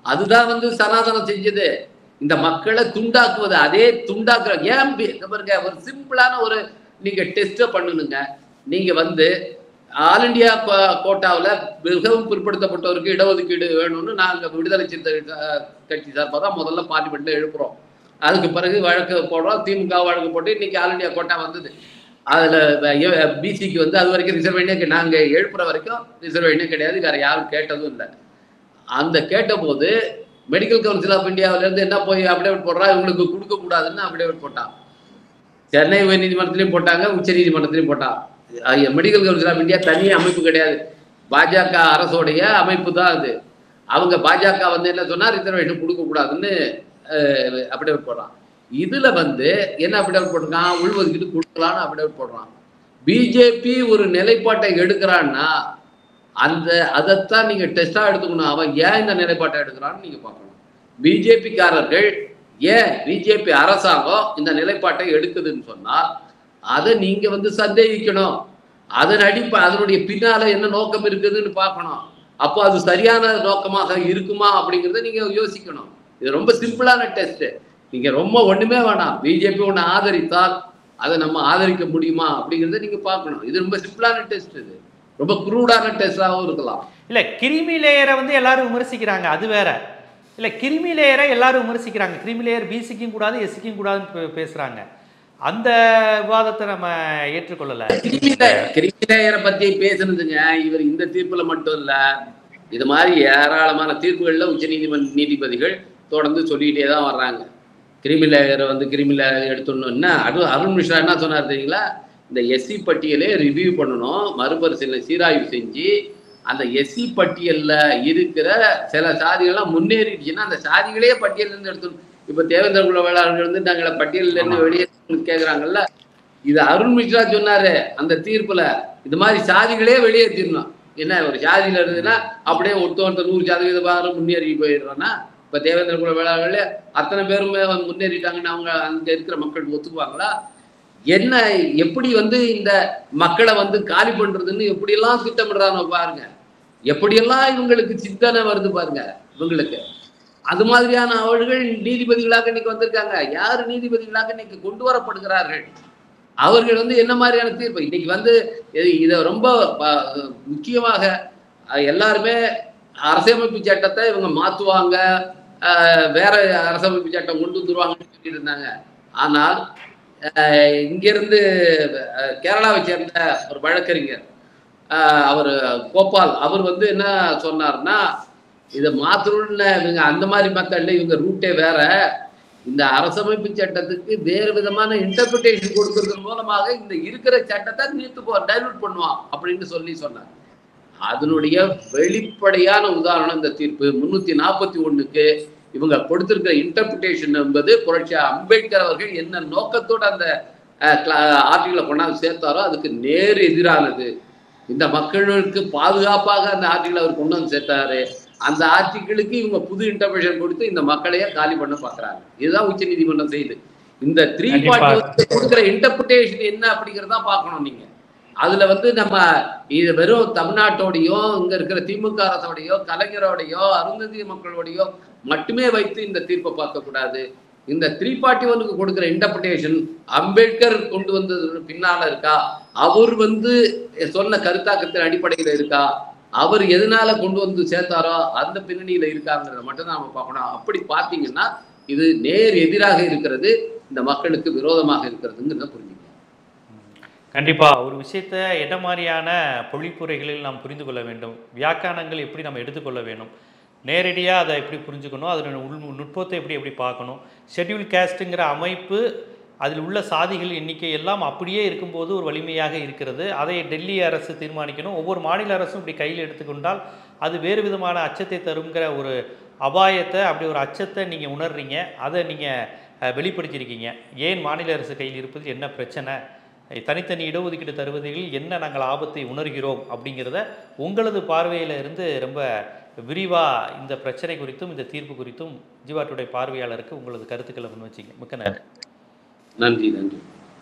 அதுதான் வந்து சனாதனம் செஞ்சது இந்த மக்களை துண்டாக்குவது அதே துண்டாக்குற ஏன் பி- இங்க பாருங்க ஒரு சிம்பிளான ஒரு நீங்க டெஸ்ட பண்ணணுங்க நீங்க வந்து ஆல் இந்தியா கோட்டாவில் மிகவும் பிற்படுத்தப்பட்டவருக்கு இடஒதுக்கீடு வேணும்னு நாங்க விடுதலை சிறுத்தை அஹ், கட்சி சார்பாக தான் முதல்ல பார்லிமெண்ட்ல எழுப்புறோம் அதுக்கு பிறகு வழக்கு போடுறோம் திமுக வழக்கு போட்டு இன்னைக்கு ஆல் இந்தியா கோட்டா வந்தது அதுல பிசிக்கு வந்து அது வரைக்கும் ரிசர்வேஷனே நாங்க எழுப்புற வரைக்கும் ரிசர்வேஷனே கிடையாது வேற யாரும் கேட்டதும் இல்லை அந்த கேட்டபோது மெடிக்கல் கவுன்சில் ஆஃப் இந்தியாவில இருந்து என்ன போய் அப்டேட் போடுறா இவங்களுக்கு கொடுக்க கூடாதுன்னு அப்டேட் போட்டான் சென்னை உயர்நீதிமன்றத்திலையும் போட்டாங்க உச்ச நீதிமன்றத்திலையும் போட்டான் மெடிக்கல் கவுன்சில் ஆஃப் இந்தியா தனி அமைப்பு கிடையாது பாஜக அரசோடைய அமைப்பு தான் அது அவங்க பாஜக வந்து என்ன சொன்னா ரிசர்வேஷன் கொடுக்க கூடாதுன்னு அப்டேட் போடுறான் இதுல வந்து என்ன அப்டேட் போட்டிருக்கான் உள்ஒதுக்கீடு கொடுக்கலான்னு அப்டேட் போடுறான் பிஜேபி ஒரு நிலைப்பாட்டை எடுக்கிறான்னா அந்த அதைத்தான் நீங்க டெஸ்டா எடுத்துக்கணும் அவன் ஏன் இந்த நிலைப்பாட்டை எடுக்கிறான்னு நீங்க பார்க்கணும் பிஜேபிக்காரர்கள் ஏன் பிஜேபி அரசாங்கம் இந்த நிலைப்பாட்டை எடுக்குதுன்னு சொன்னால் அதை நீங்க வந்து சந்தேகிக்கணும் அதன் அடிப்ப அதனுடைய பின்னால என்ன நோக்கம் இருக்குதுன்னு பார்க்கணும் அப்போ அது சரியான நோக்கமாக இருக்குமா அப்படிங்கிறத நீங்க யோசிக்கணும் இது ரொம்ப சிம்பிளான டெஸ்ட் நீங்க ரொம்ப ஒண்ணுமே வேணாம் பிஜேபி ஒன்று ஆதரித்தால் அதை நம்ம ஆதரிக்க முடியுமா அப்படிங்கிறத நீங்க பார்க்கணும் இது ரொம்ப சிம்பிளான டெஸ்ட் இது ரொம்ப குரூடான டெஸ்டாகவும் இருக்கலாம் இல்லை கிருமி லேயரை வந்து எல்லாரும் விமர்சிக்கிறாங்க அது வேற இல்லை கிருமி லேயரை எல்லாரும் விமர்சிக்கிறாங்க கிருமி லேயர் பிசிக்கும் கூடாது எஸ்சிக்கும் கூடாதுன்னு பே- பேசுறாங்க அந்த விவாதத்தை நம்ம ஏற்றுக்கொள்ளலை கிரிமிலேயரை பத்தி பேசுனதுங்க இவர் இந்த தீர்ப்புல மட்டும் இல்ல இது மாதிரி ஏராளமான தீர்ப்புகள்ல உச்ச நீதிமன்ற நீதிபதிகள் தொடர்ந்து சொல்லிக்கிட்டே தான் வர்றாங்க கிரிமிலேயரை வந்து கிரிமிலேயர் எடுத்துடணும்னா அது அருண் மிஸ்ரா என்ன சொன்னார் தெரியுங்களா இந்த எஸ்சி பட்டியலே ரிவ்யூ பண்ணணும் மறுபரிசீலனை சீராய்வு செஞ்சு அந்த எஸ்சி பட்டியல்ல இருக்கிற சில சாதிகள்லாம் முன்னேறிடுச்சுன்னா அந்த சாதிகளே பட்டியல்ல இருந்து எடுத்துடணும் இப்ப தேவேந்திர குல வேளாளர்கள் வந்து நாங்களை பட்டியல்ல இருந்து ஆமா. வெளியே கேக்குறாங்கல்ல இது அருண் மிஸ்ரா சொன்னாரு அந்த தீர்ப்புல இது மாதிரி சாதிகளே வெளியேற்றிடணும் என்ன ஒரு சாதியில இருந்ததுன்னா அப்படியே ஒருத்த ஒருத்தர் நூறு சதவீத பாரம் முன்னேறி போயிடுறோம்னா இப்ப தேவேந்திர குல வேளாளர்களே அத்தனை பேருமே வந்து முன்னேறிட்டாங்கன்னு அவங்க அங்க இருக்கிற மக்கள் ஒத்துக்குவாங்களா என்ன எப்படி வந்து இந்த மக்களை வந்து காலி பண்றதுன்னு எப்படியெல்லாம் திட்டமிடுறாங்க பாருங்க எப்படியெல்லாம் இவங்களுக்கு சிந்தனை வருது பாருங்க இவங்களுக்கு அது மாதிரியான அவர்கள் நீதிபதிகளாக இன்னைக்கு வந்திருக்காங்க யார் நீதிபதிகளாக இன்னைக்கு கொண்டு வரப்படுகிறார்கள் அவர்கள் வந்து என்ன மாதிரியான தீர்ப்பு இன்னைக்கு வந்து இது- இதை ரொம்ப ப- முக்கியமாக அஹ், எல்லாருமே அரசியலமைப்பு சட்டத்தை இவங்க மாத்துவாங்க அஹ், வேற அரசியலமைப்பு சட்டம் கொண்டு வந்துருவாங்கன்னு சொல்லிட்டு இருந்தாங்க ஆனால் அஹ், இங்கிருந்து அஹ், கேரளாவை சேர்ந்த ஒரு வழக்கறிஞர் அஹ், அவர் கோபால் அவர் வந்து என்ன சொன்னார்னா இதை மாத்தணும்னு இவங்க அந்த மாதிரி மக்கள்ல இவங்க ரூட்டே வேற இந்த அரசமைப்பு சட்டத்துக்கு வேறு விதமான இன்டர்பிரிட்டேஷன் கொடுக்கறது மூலமாக இந்த இருக்கிற சட்டத்தை நீத்து போ டைலூட் பண்ணுவான் அப்படின்னு சொல்லி சொன்னார் அதனுடைய வெளிப்படையான உதாரணம் இந்த தீர்ப்பு முன்னூத்தி நாற்பத்தி ஒண்ணுக்கு இவங்க கொடுத்திருக்கிற இன்டர்பிரிட்டேஷன் என்பது புரட்சி அம்பேத்கர் அவர்கள் என்ன நோக்கத்தோட அந்த ஆர்டிகளை கொண்டாந்து சேர்த்தாரோ அதுக்கு நேர் எதிரானது இந்த மக்களுக்கு பாதுகாப்பாக அந்த ஆர்டிகளை அவர் கொண்டு வந்து சேர்த்தாரு அந்த ஆர்டிகளுக்கு இவங்க புது இன்டர்பிரேஷன் கொடுத்து இந்த மக்களையே காலி பண்ண பாக்குறாங்க இதுதான் உச்ச நீதிமன்றம் செய்யுது இந்த த்ரீ கண்டிப்பா. பார்ட்டி கொடுக்குற இன்டர்பிரிட்டேஷன் என்ன அப்படிங்கறத பார்க்கணும் நீங்க அதுல வந்து நம்ம இது வெறும் தமிழ்நாட்டோடையோ இங்க இருக்கிற திமுக அரசோடையோ கலைஞரோடையோ அருந்ததி மக்களோடையோ மட்டுமே வைத்து இந்த தீர்ப்பை பார்க்க கூடாது இந்த த்ரீ பார்ட்டி ஒனுக்கு கொடுக்குற இன்டர்பிரிட்டேஷன் அம்பேத்கர் கொண்டு வந்தது பின்னால இருக்கா அவர் வந்து சொன்ன கருத்தாக்கத்தின் அடிப்படையில இருக்கா அவர் எதனால கொண்டு வந்து சேர்த்தாரோ அந்த பின்னணியில இருக்காங்கிறத மட்டும் தான் நம்ம பார்க்கணும் அப்படி பார்த்தீங்கன்னா இது நேர் எதிராக இருக்கிறது இந்த மக்களுக்கு விரோதமாக இருக்கிறதுங்கிறத புரிஞ்சுக்கணும் கண்டிப்பா ஒரு விஷயத்தை என்ன மாதிரியான பொழிப்புரைகளில் நாம் புரிந்து கொள்ள வேண்டும் வியாக்கியானங்கள் எப்படி நம்ம எடுத்துக்கொள்ள வேணும் நேரடியாக அதை எப்படி புரிஞ்சுக்கணும் அதனோட உள் நுட்பத்தை எப்படி எப்படி பார்க்கணும் ஷெட்யூல் கேஸ்ட்டுங்கிற அமைப்பு அதில் உள்ள சாதிகள் எண்ணிக்கை எல்லாம் அப்படியே இருக்கும்போது ஒரு வலிமையாக இருக்கிறது அதை டெல்லி அரசு தீர்மானிக்கணும் ஒவ்வொரு மாநில அரசும் இப்படி கையில் எடுத்துக்கொண்டால் அது வேறு விதமான அச்சத்தை தருங்கிற ஒரு அபாயத்தை அப்படி ஒரு அச்சத்தை நீங்கள் உணர்றீங்க அதை நீங்கள் வெளிப்படுத்தியிருக்கீங்க ஏன் மாநில அரசு கையில் இருப்பதில் என்ன பிரச்சனை தனித்தனி இடஒதுக்கீடு தருவதில் என்ன நாங்கள் ஆபத்தை உணர்கிறோம் அப்படிங்கிறத உங்களது பார்வையில் இருந்து ரொம்ப விரிவாக இந்த பிரச்சனை குறித்தும் இந்த தீர்ப்பு குறித்தும் ஜீவா டுடே பார்வையாளருக்கு உங்களது கருத்துக்களை முன் வச்சிங்க மிக்க நன்றி நன்றி நன்றி